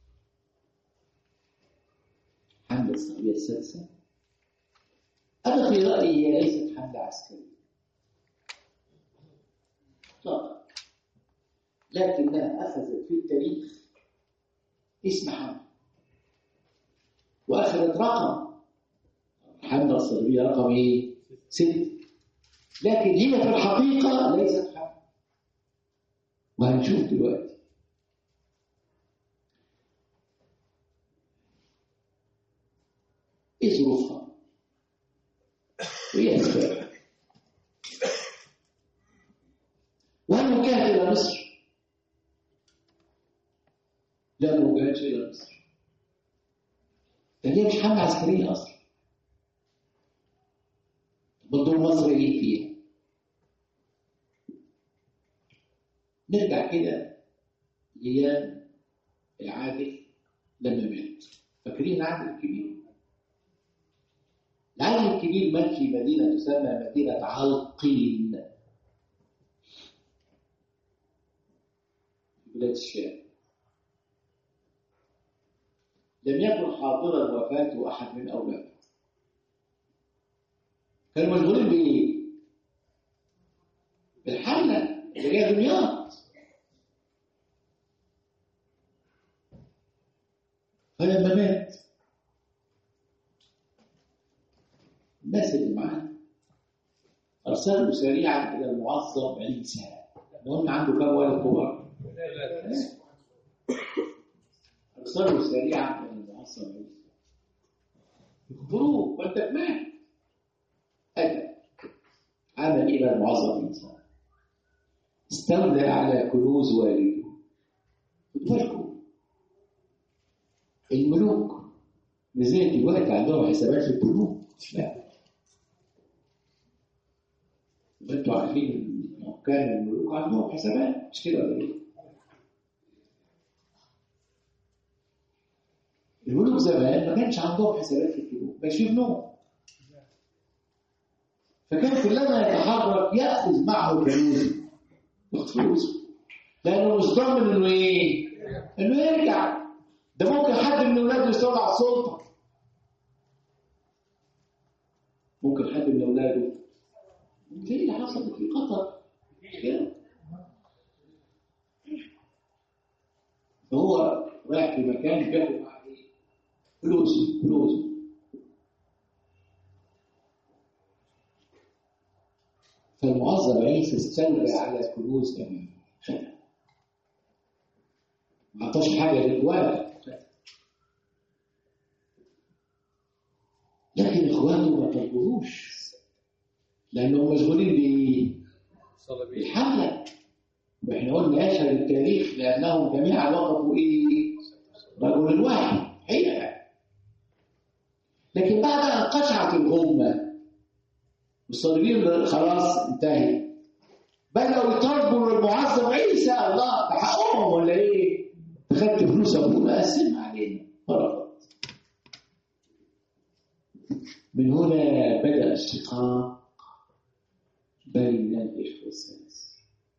الحملة الصليبية السادسة أنا في رأيي هي ليست حملة عسكرية إطلاقا لكنها أخذت في التاريخ اسم حملة وأخذت رقم الحملة الصليبية رقم إيه؟ ست لكن هي في الحقيقة ليست حملة وهنشوف دلوقتي إيه ظروفها؟ وإيه أسبابها؟ وهل وجهت إلى مصر؟ لا ما وجهتش إلى مصر ده هي مش حملة عسكرية أصلا بدور مصر إيه فيها؟ نرجع كده لأيام العادل لما مات فاكرين العادل الكبير؟ العادل الكبير مات في مدينة تسمى مدينة علقين في بلاد الشام لم يكن حاضرا وفاة أحد من أولاده كانوا مشغولين بإيه؟ بالحملة اللي جاية دمياط فلما مات الناس اللي معاه أرسلوا سريعا إلى المعظم عيسى قلنا عنده كم ولد كبار؟ أرسلوا سريعا إلى المعظم عيسى يخبروه وأنت مات أتى عمل إلى المعظم عيسى استولى على كنوز والده خدوا بالكم الملوك نزلت دلوقتي عندهم حسابات في البنوك لا انتوا عارفين حكام الملوك عندهم حسابات مش كده ولا ايه؟ الملوك زمان ما كانش عندهم حسابات في البنوك ما كانش يبنوهم فكان كلما يتحرك ياخذ معه كنوز ياخد فلوس لانه مش ضامن انه ايه؟ انه يرجع ده ممكن حد من اولاده يستولى على السلطه ممكن حد من اولاده زي اللي حصل في قطر كده فهو رايح في مكان بياخد معاه ايه؟ فلوس فلوس فالمعظم عيسى استولى على كنوز أبيه خدها ما عطاش حاجة لإخوانه لكن إخوانه ما طلبوهوش لأنهم مشغولين بإيه؟ صليبية بالحملة وإحنا قلنا يشهد التاريخ لأنهم جميعا وقفوا إيه؟ رجل واحد حقيقة لكن بعد أن قشعت الأمة والصليبيين خلاص انتهت بدأوا يطالبوا المعظم عيسى الله ده حقهم ولا إيه؟ خدت فلوس أبونا قسم علينا فرض من هنا بدأ الشقاق بين الإخوة الثلاثة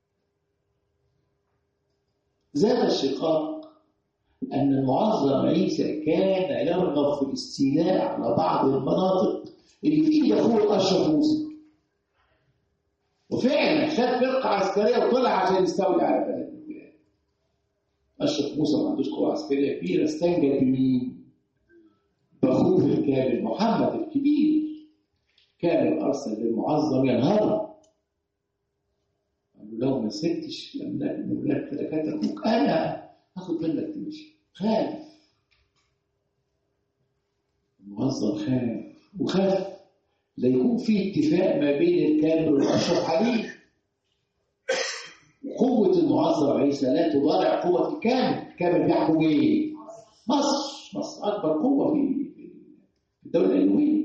زاد الشقاق أن المعظم عيسى كان يرغب في الاستيلاء على بعض المناطق اللي في إيد أخوه أشرف موسى وفعلا خد فرقة عسكرية وطلع عشان يستولي على بلد البلاد أشرف موسى ما عندوش قوة عسكرية كبيرة استنجد بمين؟ بأخوه الكامل محمد الكبير كان أرسل للمعظم ينهض قال له لو ما سبتش الأملاك من أولاد فلكات أخوك أنا هاخد منك تمشي خاف الموظف خاف وخاف لا يكون في اتفاق ما بين الكامل والاشرف عليه قوة المعظم عيسى لا تضارع قوة الكامل الكامل بيحكم ايه؟ مصر مصر أكبر قوة في في الدولة الألوية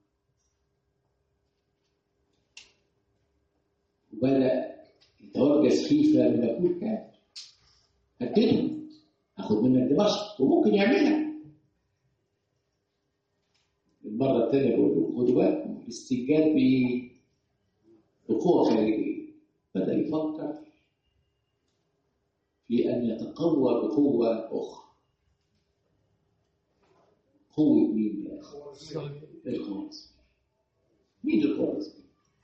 وبدأ يتوجس خيفة من أبوه كامل هدده هاخد منك دمشق وممكن يعملها المرة الثانية بقول لكم خدوا بالكم الاستنجاد بإيه؟ بقوة خارجية بدأ يفكر في أن يتقوى بقوة أخرى قوة مين يا أخي؟ الخوارزمي مين الخوارزمي؟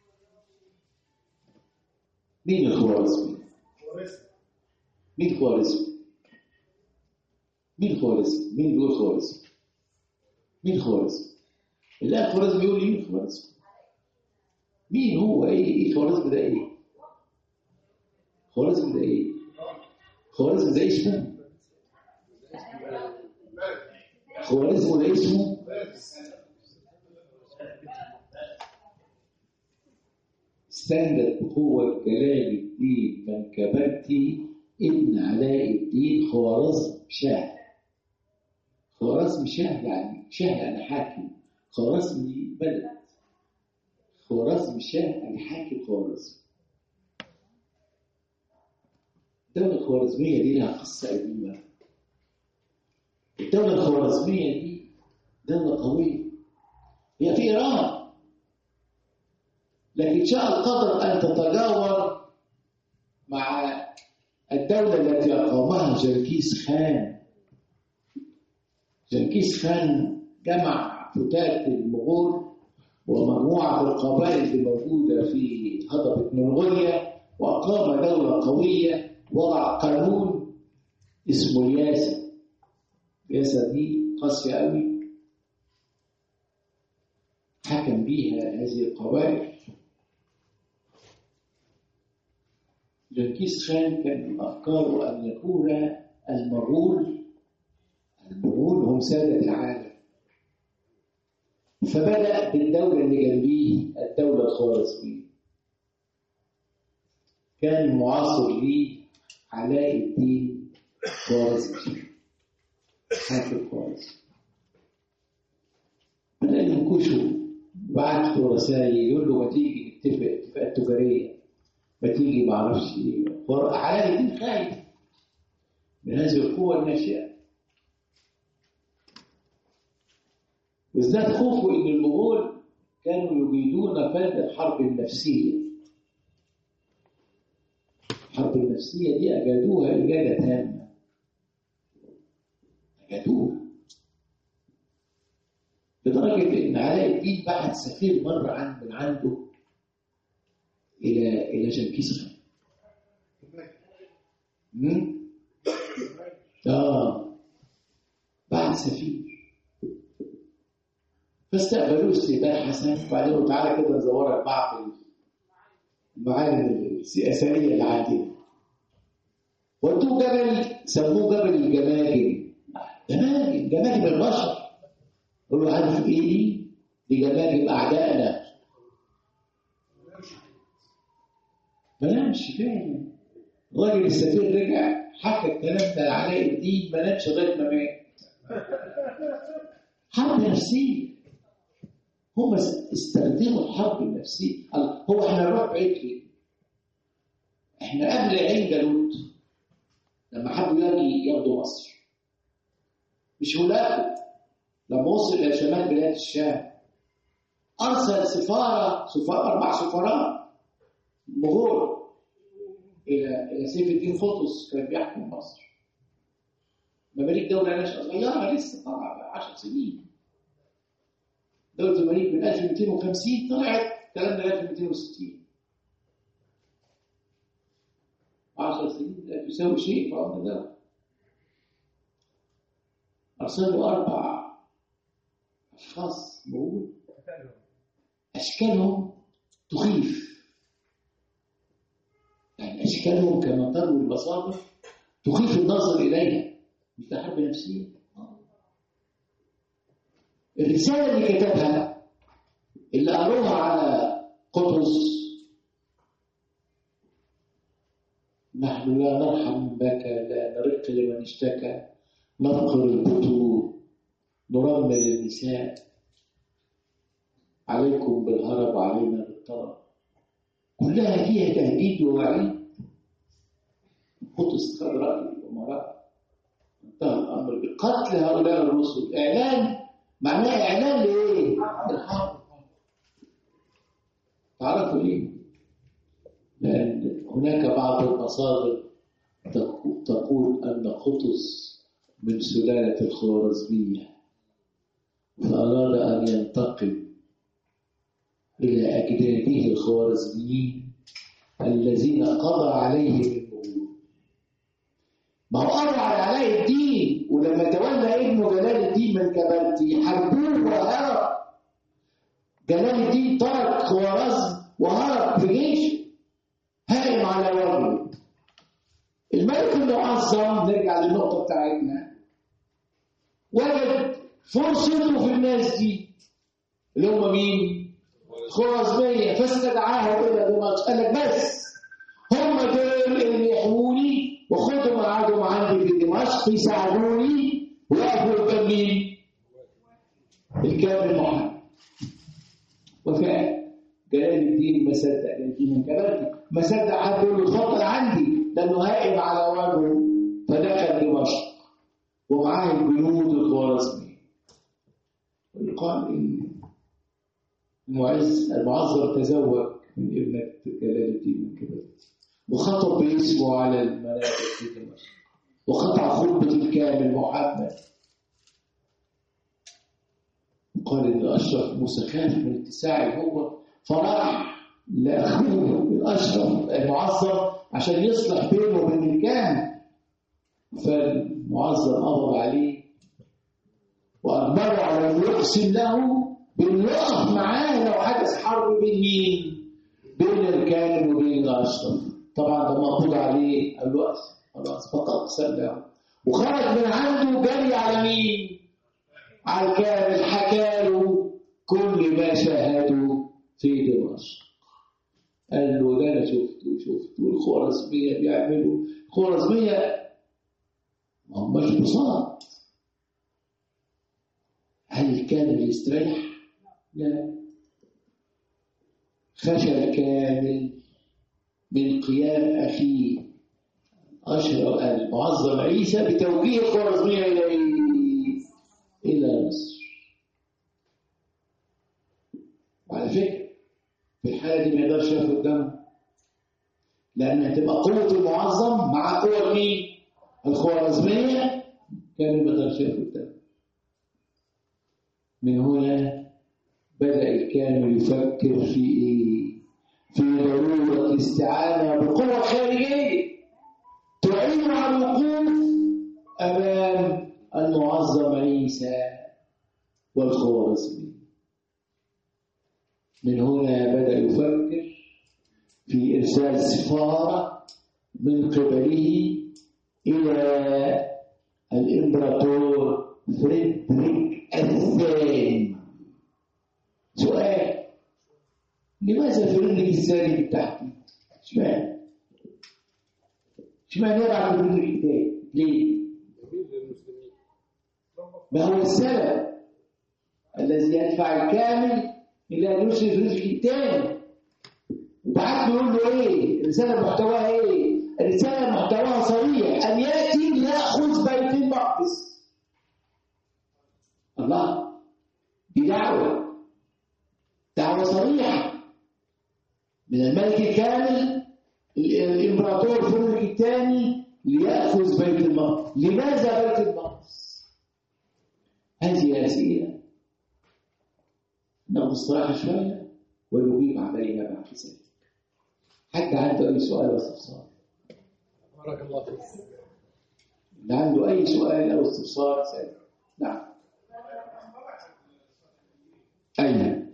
مين الخوارزمي؟ مين خوارزمي؟ مين خوارزمي؟ مين بيقول خوارزمي؟ مين خوارزمي؟ لا خوارزمي يقول لي مين خوارزمي؟ مين هو ايه ايه خوارزمي ده ايه؟ خوارزمي ده ايه؟ خوارزمي ده اسمه؟ خوارزمي ده اسمه؟ استندت بقوة جلال الدين منكبتي ابن علاء الدين خوارزم شاه خوارزم شاه يعني شاه يعني حاكم خوارزم بلد خوارزم شاه يعني حاكم خوارزم الدولة الخوارزمية دي لها قصة قديمة الدولة الخوارزمية دي دولة قوية هي في إيران لكن شاء القدر أن تتجاور مع الدولة التي أقامها جنكيز خان جنكيز خان جمع فتاة المغول ومجموعة القبائل الموجودة في هضبة منغوليا وأقام دولة قوية وضع قانون اسمه الياسا الياسا دي قاسية قوي حكم بيها هذه القبائل جنكيز خان كان من أفكاره أن يكون المغول المغول هم سادة العالم فبدأ بالدولة اللي جنبيه الدولة الخوارزمية كان معاصر ليه علاء الدين خوارزمي حاكم خوارزم بدأ ينكشوا بعت له رسائل يقول له ما تيجي نتفق اتفاقات تجارية ما تيجي ما اعرفش ايه علاء الدين خايف من هذه القوة الناشئة وازداد خوفه ان المغول كانوا يريدون فرد الحرب النفسيه الحرب النفسيه دي اجادوها اجاده تامه اجادوها لدرجه ان علاء الدين بعت سفير مره عن من عنده الى الى جنكيز خان مم؟ اه بعت سفير فاستقبلوه استقبال حسن وبعدين قالوا تعالى كده نزورك بعض المعالم السياسية اللي عندنا ودوه جبل سموه جبل الجماجم جماجم جماجم البشر قالوا عارف ايه دي؟ دي جماجم اعدائنا ما نامش فعلا الراجل السفير رجع حكى الكلام ده لعلاء الدين ما نامش لغايه ما مات حرب نفسيه هم استخدموا الحرب النفسية هو احنا نروح بعيد ليه؟ احنا قبل عين جالوت لما حبوا يجي ياخدوا مصر مش هولاكو لما وصل الى شمال بلاد الشام ارسل سفاره سفاره اربع سفراء مغول الى الى سيف الدين قطز كان بيحكم مصر مماليك دوله ناشئه صغيره لسه طالعه 10 سنين دولة المماليك من 1250 طلعت الكلام ده 1260 10 سنين لا تساوي شيء في أمر ده أرسلوا أربع أشخاص موجود أشكالهم تخيف يعني أشكالهم كما تروي البصائر تخيف النظر إليها مش تحب نفسيا الرسالة اللي كتبها اللي قروها على قطز نحن لا نرحم من بكى لا نرق لمن اشتكى نفقر البطول نرمل النساء عليكم بالهرب علينا بالطلب كلها فيها تهديد ووعيد قطز خد رأي الأمراء انتهى الأمر بقتل هؤلاء الرسل إعلان معناه إعلان لإيه؟ الحرب تعرفوا ليه؟ لأن هناك بعض المصادر تقول أن قطز من سلالة الخوارزمية فأراد أن ينتقم إلى أجداده الخوارزميين الذين قضى عليهم المغول ما هو قضى على علاء الدين ولما تولى ابنه جلال الدين من كبرتي حاربوه وهرب جلال الدين ترك خوارزم وهرب في جيش هائم على وجهه الملك المعظم نرجع للنقطة بتاعتنا وجد فرصته في الناس دي اللي هم مين؟ خوارزمية فاستدعاهم إلى دمشق قال لك بس هم دول اللي يحموني وخدهم قعدوا عندي في دمشق يساعدوني ويقفوا قدام مين؟ الكامل محمد وفعلا جلال الدين ما صدق الدين من كلامتي ما صدق حد يقول له اتفضل عندي لانه هائم على وجهه فدخل دمشق ومعاه الجنود الخوارزميين ويقال ان المعز المعظم تزوج من ابنة جلال الدين من كلامتي وخطب باسمه على المنابر في دمشق وقطع خطبة الكامل محمد قال ان اشرف موسى خاف من اتساع الهوه فراح لاخوه الاشرف المعظم عشان يصلح بينه وبين الكامل فالمعظم قبض عليه واجبره على ان يقسم له بانه يقف معاه لو حدث حرب بين مين؟ بين الكامل وبين الاشرف طبعا ده مقبوض عليه قال له اقسم خلاص فاقسم له وخرج من عنده جري على مين؟ على الكامل حكى له كل ما شاهده في دمشق قال له ده انا شفته شفته والخوارزميه بيعملوا الخوارزميه ما هماش بساط هل الكامل يستريح؟ لا خشى الكامل من قيام اخيه اشرف المعظم عيسى بتوجيه الخوارزميه الى ايه؟ الى مصر وعلى فكره في الحالة دي ما يقدرش ياخد دم لأن هتبقى قوة المعظم مع قوة مين؟ الخوارزمية كان ما يقدرش ياخد دم من هنا بدأ الكامل يفكر في إيه؟ في ضرورة الاستعانة بقوة خارجية تعين على الوقوف أمام المعظم عيسى والخوارزمي من هنا بدأ يفكر في إرسال سفارة من قبله إلى الإمبراطور فريدريك الثاني سؤال لماذا فريدريك الثاني بالتحديد؟ اشمعنى؟ اشمعنى يبعث فريدريك الثاني؟ ليه؟ ما هو السبب الذي يدفع الكامل إلى أن يرسل فريدريك الثاني وبعد يقول له إيه؟ الرسالة محتواها إيه؟ الرسالة محتواها صريح أن يأتي ليأخذ بيت المقدس الله دي دعوة دعوة صريحة من الملك الكامل الإمبراطور فريدريك الثاني ليأخذ بيت المقدس لماذا بيت المقدس؟ هذه أسئلة ناخد استراحة شوية ونجيب عليها بعد ذلك حد عنده أي سؤال أو استفسار؟ بارك الله فيك اللي عنده أي سؤال أو استفسار سأل نعم أين؟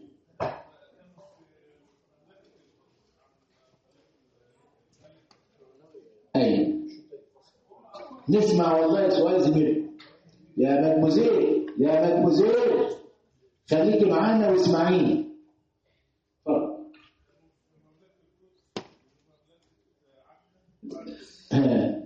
أين؟ نسمع والله سؤال زميلك يا مدموزيل يا مدموزيل خليكي معانا واسمعيني اتفضل ها.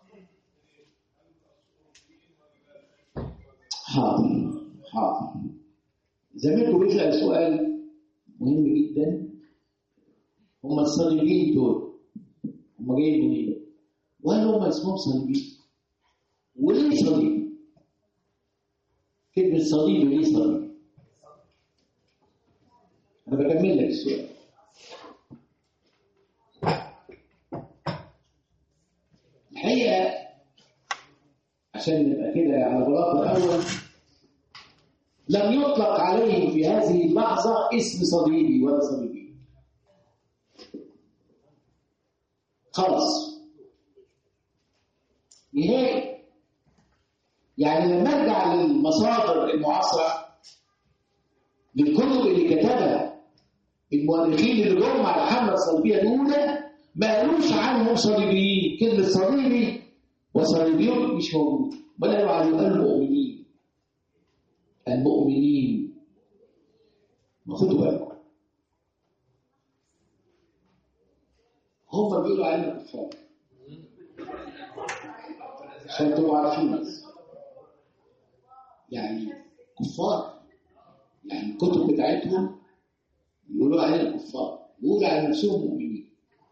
حاضر حاضر زميلكم بيسأل سؤال مهم جدا هم الصليبيين دول هم جايين منين؟ وهل هم اسمهم صليبيين؟ وليه صليب؟ كلمة صليب وليه صليب؟ أنا بكمل لك السؤال الحقيقة عشان نبقى كده على بلاط الأول لم يطلق عليهم في هذه اللحظة اسم صليبي ولا صليبي خلاص نهائي يعني لما ارجع للمصادر المعاصرة للكتب اللي كتبها المؤرخين اللي جم على الحملة الصليبية الأولى ما قالوش عنهم صليبيين كلمة صليبي وصليبيون مش موجود بل قالوا عليهم المؤمنين المؤمنين ما خدوا بالكم هم بيقولوا علينا كفار عشان تبقوا عارفين بس يعني كفار يعني الكتب بتاعتهم يقولوا علينا كفار يقولوا على نفسهم مؤمنين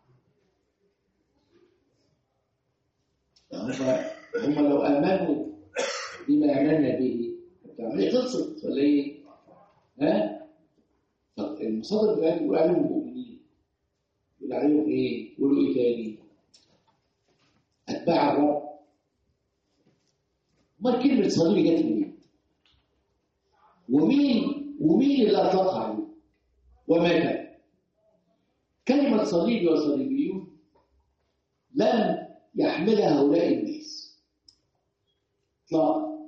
هم هم لو امنوا بما امنا به العمليه خلصت ولا ايه؟ ها؟ طب المصادر بتاعتهم يقول عليهم مؤمنين يقول عليهم ايه؟ يقولوا ايه تاني؟ اتباع الرب امال كلمه صليبي جت منين؟ ومين ومين اللي اطلقها عليه؟ ومتى؟ كلمه صليبي وصليبيون لم يحملها هؤلاء الناس اطلاقا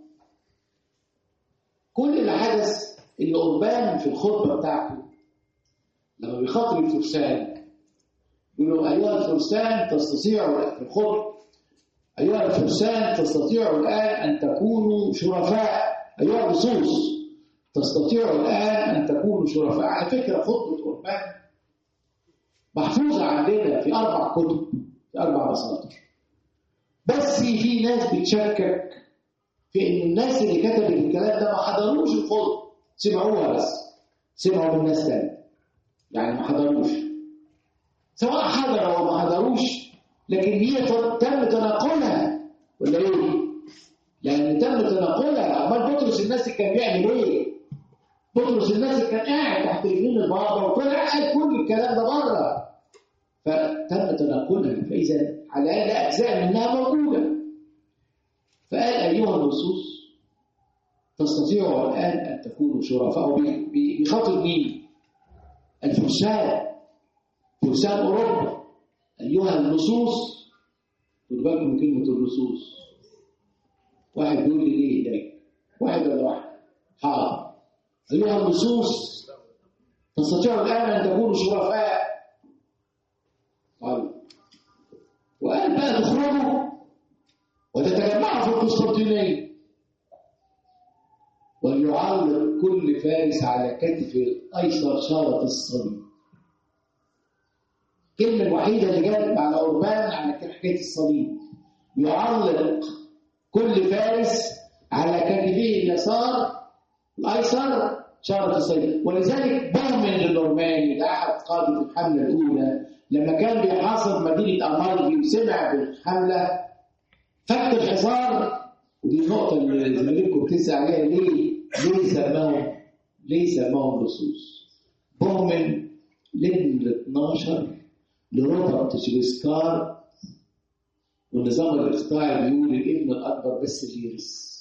كل اللي حدث ان اوربان في الخطبه بتاعته لما بيخاطب الفرسان يقول لهم ايها الفرسان تستطيعوا في الخطبه ايها الفرسان تستطيعوا الان ان تكونوا شرفاء ايها اللصوص تستطيعوا الان ان تكونوا شرفاء على فكره خطبه اوربان محفوظه عندنا في اربع كتب في اربع مصادر بس في ناس بتشكك في ان الناس اللي كتبت الكلام ده ما حضروش الخطبه سمعوها بس سمعوا من ناس تانية يعني ما حضروش سواء حضروا او ما حضروش لكن هي تم تناقلها ولا ايه؟ يعني تم تناقلها امال بطرس الناس كان بيعمل ايه؟ بطرس الناس كان قاعد تحت رجلين البابا وطلع قال كل الكلام ده بره فتم تناقلها فاذا على الاقل اجزاء منها موجوده فقال ايها اللصوص تستطيعوا الان ان تكونوا شرفاء بخاطر مين؟ الفرسان فرسان اوروبا ايها اللصوص خدوا بالكم من كلمه اللصوص واحد بيقول لي ليه ده واحد ولا واحد حاضر ايها اللصوص تستطيعوا الان ان تكونوا شرفاء طيب وقال بقى تخرجوا وتتجمعوا في القسطنطينيه وليعلق كل فارس على كتف الايسر شاره الصليب الكلمه الوحيده اللي جت على اوربان على حكايه الصليب يعلق كل فارس على كتفه اليسار الايسر شاره الصليب ولذلك بومن النورماني ده احد قاده الحمله الاولى لما كان بيحاصر مدينه امالبي وسمع بالحمله فك الحصار ودي النقطه اللي زميلكم بتسال عليها ليه ليه سماهم ليه سماهم لصوص بومن لابن 12 لروبرت شريسكار والنظام الاقطاعي بيقول الابن الاكبر بس اللي يرث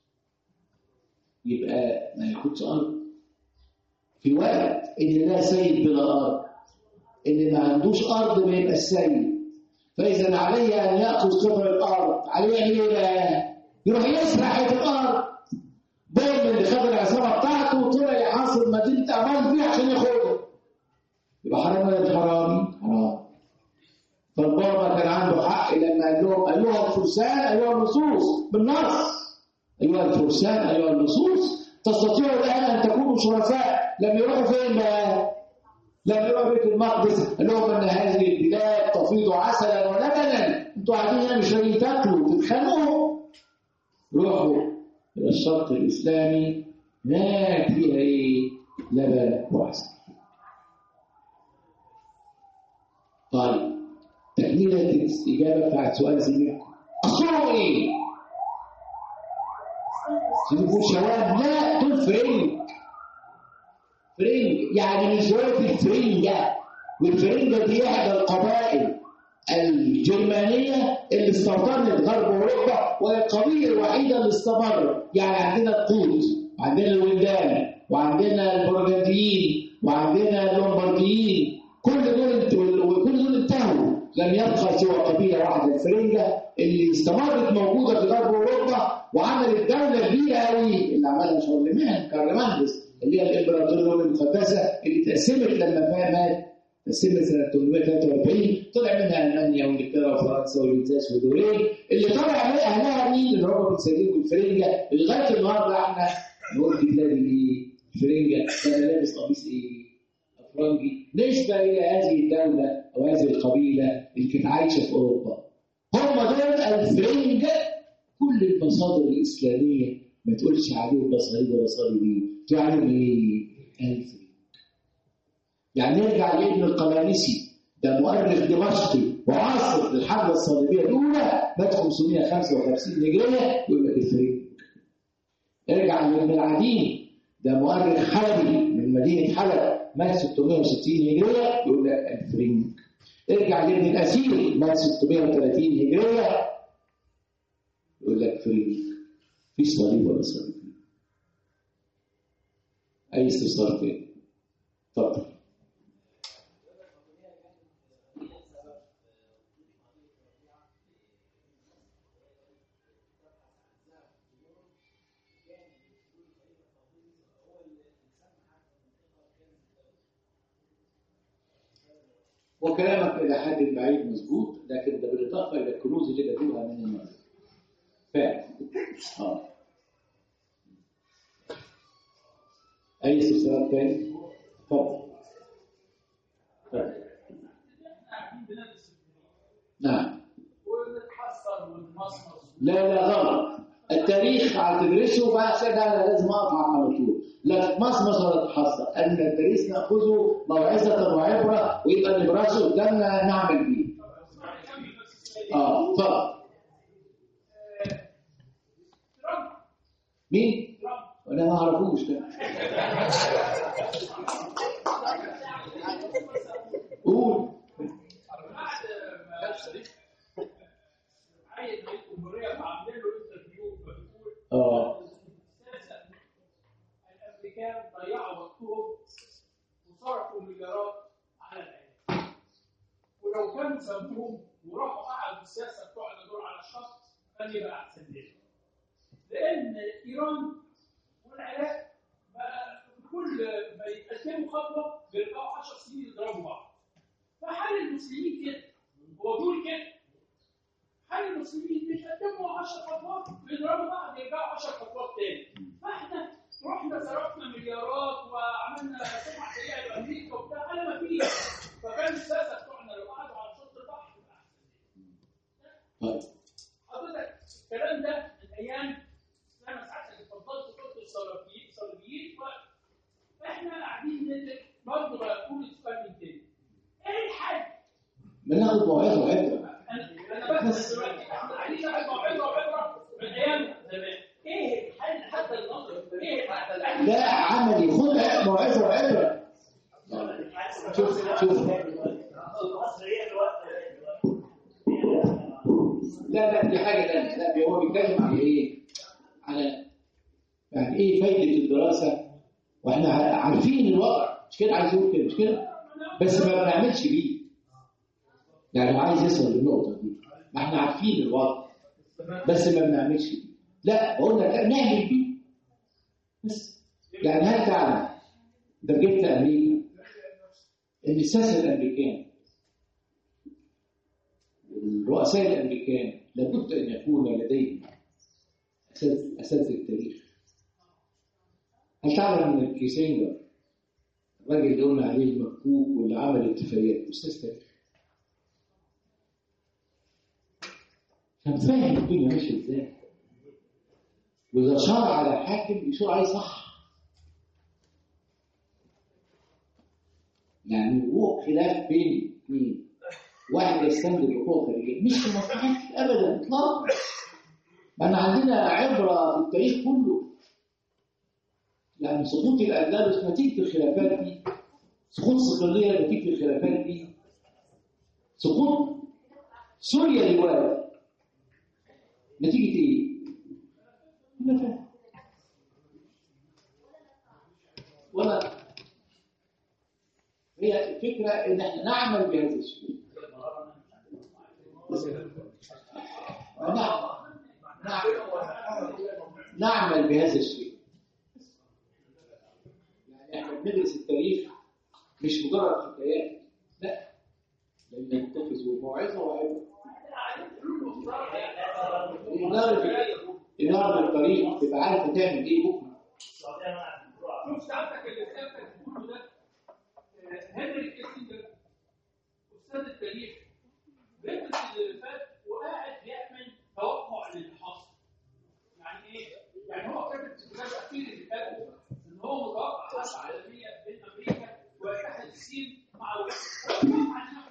يبقى ما ياخدش ارض في وقت ان لا سيد بلا ارض ان ما عندوش ارض ما يبقى السيد فاذا عليه ان ياخذ قطع الارض عليه ايه بقى يروح يسرق حته الارض دايما اللي خد العصابه بتاعته وطلع يحاصر مدينه امان فيها عشان ياخدها يبقى حرام ولا مش حرام؟ حرام فالبابا كان عنده حق لما قال لهم ايها الفرسان ايها اللصوص بالنص ايها الفرسان ايها اللصوص تستطيعوا الان ان تكونوا شرفاء لما يروحوا فين بقى؟ لما يروحوا بيت المقدس قال لهم ان هذه البلاد تفيض عسلا ولبنا انتوا قاعدين هنا مش لاقيين تاكلوا تتخانقوا روحوا الى الشرق الاسلامي هناك فيها ايه؟ لبن وعسل طيب تكملة الإجابة بتاعت سؤال زميلكم أصلهم إيه؟ تبقوا شباب لا دول فرنج فرنج يعني من شوية الفرنجة والفرنجة دي إحدى القبائل الجرمانية اللي استوطنت غرب أوروبا وهي القبيلة الوحيدة اللي استمرت يعني عندنا القوط وعندنا الولدان وعندنا البرغنديين وعندنا اللومبرديين كل دول وكل دول انتهوا لم يبقى سوى قبيله واحده الفرنجه اللي استمرت موجوده في غرب اوروبا وعملت دوله كبيره قوي اللي عملها شارلمان كارلماندس اللي هي الامبراطوريه المقدسه اللي تقسمت لما مات تقسمت سنه 843 طلع منها المانيا وانجلترا وفرنسا والانجاز ودورين اللي طلع من اهلها مين اللي هم بنسميهم الفرنجه لغايه النهارده احنا نقول في بلاد الايه؟ الفرنجه كان لابس قميص ايه؟ افرنجي نسبه الى هذه الدوله او هذه القبيله اللي كانت عايشه في اوروبا هم دول الفرنجه كل المصادر الاسلاميه ما تقولش عليهم لا صليب ولا صليبيين تقول عليهم ايه؟ الفرنج يعني نرجع لابن القلانسي ده مؤرخ دمشقي وعاصر للحمله الصليبيه الاولى مات 555 هجريه يقول لك الفرنج ارجع لابن العديم ده مؤرخ حلبي من مدينه حلب مات 660 هجريه يقول لك الفرنج ارجع لابن الاسير مات 630 هجريه يقول لك فرنج في صليب ولا صليب اي استفسار تاني اتفضل وكلامك الى حد بعيد مظبوط لكن ده بالاضافه الى الكنوز اللي جابوها من المغرب فعلا اه اي استفسار تاني؟ اتفضل نعم ونتحسر ونمصمص لا لا غلط التاريخ هتدرسه بقى كده انا لازم اقطع على طول لا تمصمص ولا تحصر ان التاريخ ناخذه موعظه وعبره ويبقى نبرسه قدامنا نعمل بيه اه اتفضل مين؟ انا ما اعرفوش ده قول بعد ما عيد رئيس الجمهوريه وعاملين له انترفيو فبيقول اه اساسا الامريكان ضيعوا وقتهم وصرفوا مليارات على العالم ولو كانوا سابوهم وراحوا قعدوا السياسه بتوعنا دول على الشط كان يبقى احسن لنا لان ايران والعراق بقى كل ما يتقدموا خطوه بيرجعوا 10 سنين يضربوا بعض فحال المسلمين كده هو دول كده حال المسلمين بيتقدموا 10 خطوات بيضربوا بعض يرجعوا 10 خطوات تاني فاحنا رحنا صرفنا مليارات وعملنا سمعه سيئه لامريكا وبتاع انا ما فيش فكان الساسه بتوعنا لو قعدوا على شط البحر يبقى احسن طيب حضرتك الكلام ده من ايام زي ما ساعتك اتفضلت قلت الصليبيين الصليبيين فاحنا قاعدين ندرك برضه بقول السؤال من تاني ايه الحل؟ بناخد موعظه وعبره انا انا بس دلوقتي احنا عايزين ناخد موعظه وعبره من ايام زمان ايه الحل حتى النظر ايه الحل؟ لا عملي خد موعظه وعبره شوف شوف لا لا دي حاجه ثانيه لا هو بيتكلم على ايه؟ على يعني ايه فايده الدراسه واحنا عارفين الوضع مش كده عايز يقول كده مش كده؟ بس ما بنعملش بيه يعني هو عايز يوصل للنقطه دي ما احنا عارفين الوضع بس ما بنعملش بيه لا بقول لك لا نعمل بيه بس يعني هل تعلم ده جبت امريكا ان الساسه الامريكان الرؤساء الامريكان لابد ان يكون لديهم اساس اساس التاريخ هل تعلم ان كيسنجر الراجل اللي قلنا عليه المكوك واللي عمل اتفاقيات استاذ تاريخ كان فاهم الدنيا ماشيه ازاي واذا شار على حاكم يشور عليه صح يعني هو خلاف بين اثنين واحد يستند القوة الخارجية مش في مصلحتك ابدا اطلاقا ما احنا عندنا عبرة في التاريخ كله يعني سقوط الاندلس نتيجة الخلافات دي سقوط صقلية نتيجة الخلافات دي سقوط سوريا دلوقتي نتيجة ايه؟ خلافات ولا هي الفكرة ان احنا نعمل بهذا الشيء نعم نعم نعمل بهذا الشيء يعني احنا بندرس التاريخ مش مجرد حكايات لا بل نتخذ موعظه وعبره إدارة إدارة الطريق تبقى عارف هتعمل إيه بكرة شوف سعادتك اللي سعادتك بتقوله ده آه، هنري كيسنجر استاذ التاريخ بيدرس اللي فات وقاعد بيعمل توقع للي حصل يعني ايه؟ يعني هو كاتب في الكتاب الاخير اللي فات ان هو متوقع حرب عالميه بين امريكا واتحاد الصين مع الولايات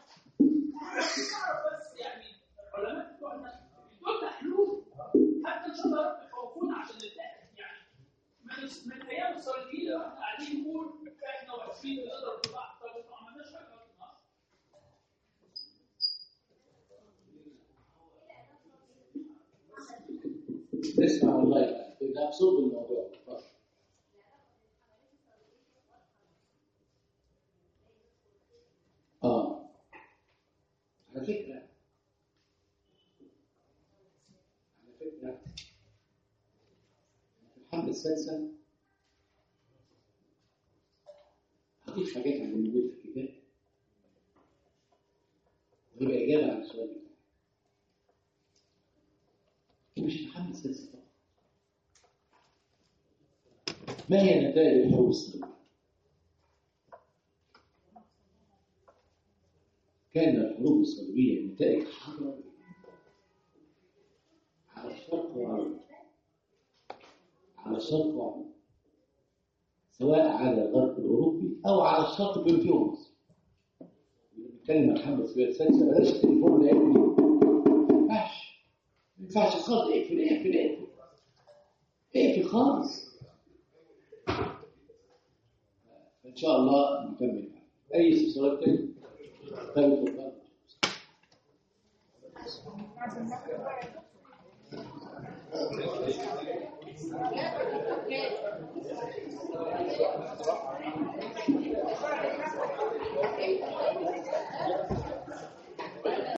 بس يعني العلماء بتوعنا دول حلول حتى ان شاء الله رب يخوفونا عشان نتاكد يعني من من ايام الصليبيين واحنا قاعدين نقول احنا وحشين نقدر في بعض طب ما عملناش حاجه أصلاً. اسمع والله ده أبسط الموضوع اتفضل. اه على فكرة على فكرة في الحملة السادسة هضيف حاجات عن اللي موجود في الكتاب ويبقى إجابة على السؤال بتاعك مش في الحملة السادسة فقط ما هي نتائج الحروب الصليبية؟ كان الحروب الصليبية نتائج حضارية على الشرق وعلى على الشرق وعلى سواء على الغرب الأوروبي أو على الشرق بما فيه مصر بنتكلم عن الحملة الصليبية السادسة بلاش التليفون ده يقفل ما ينفعش ما ينفعش خالص اقفل اقفل اقفل اقفل خالص إن شاء الله نكمل أي استفسارات تاني؟ طيب اتفضل Thank you.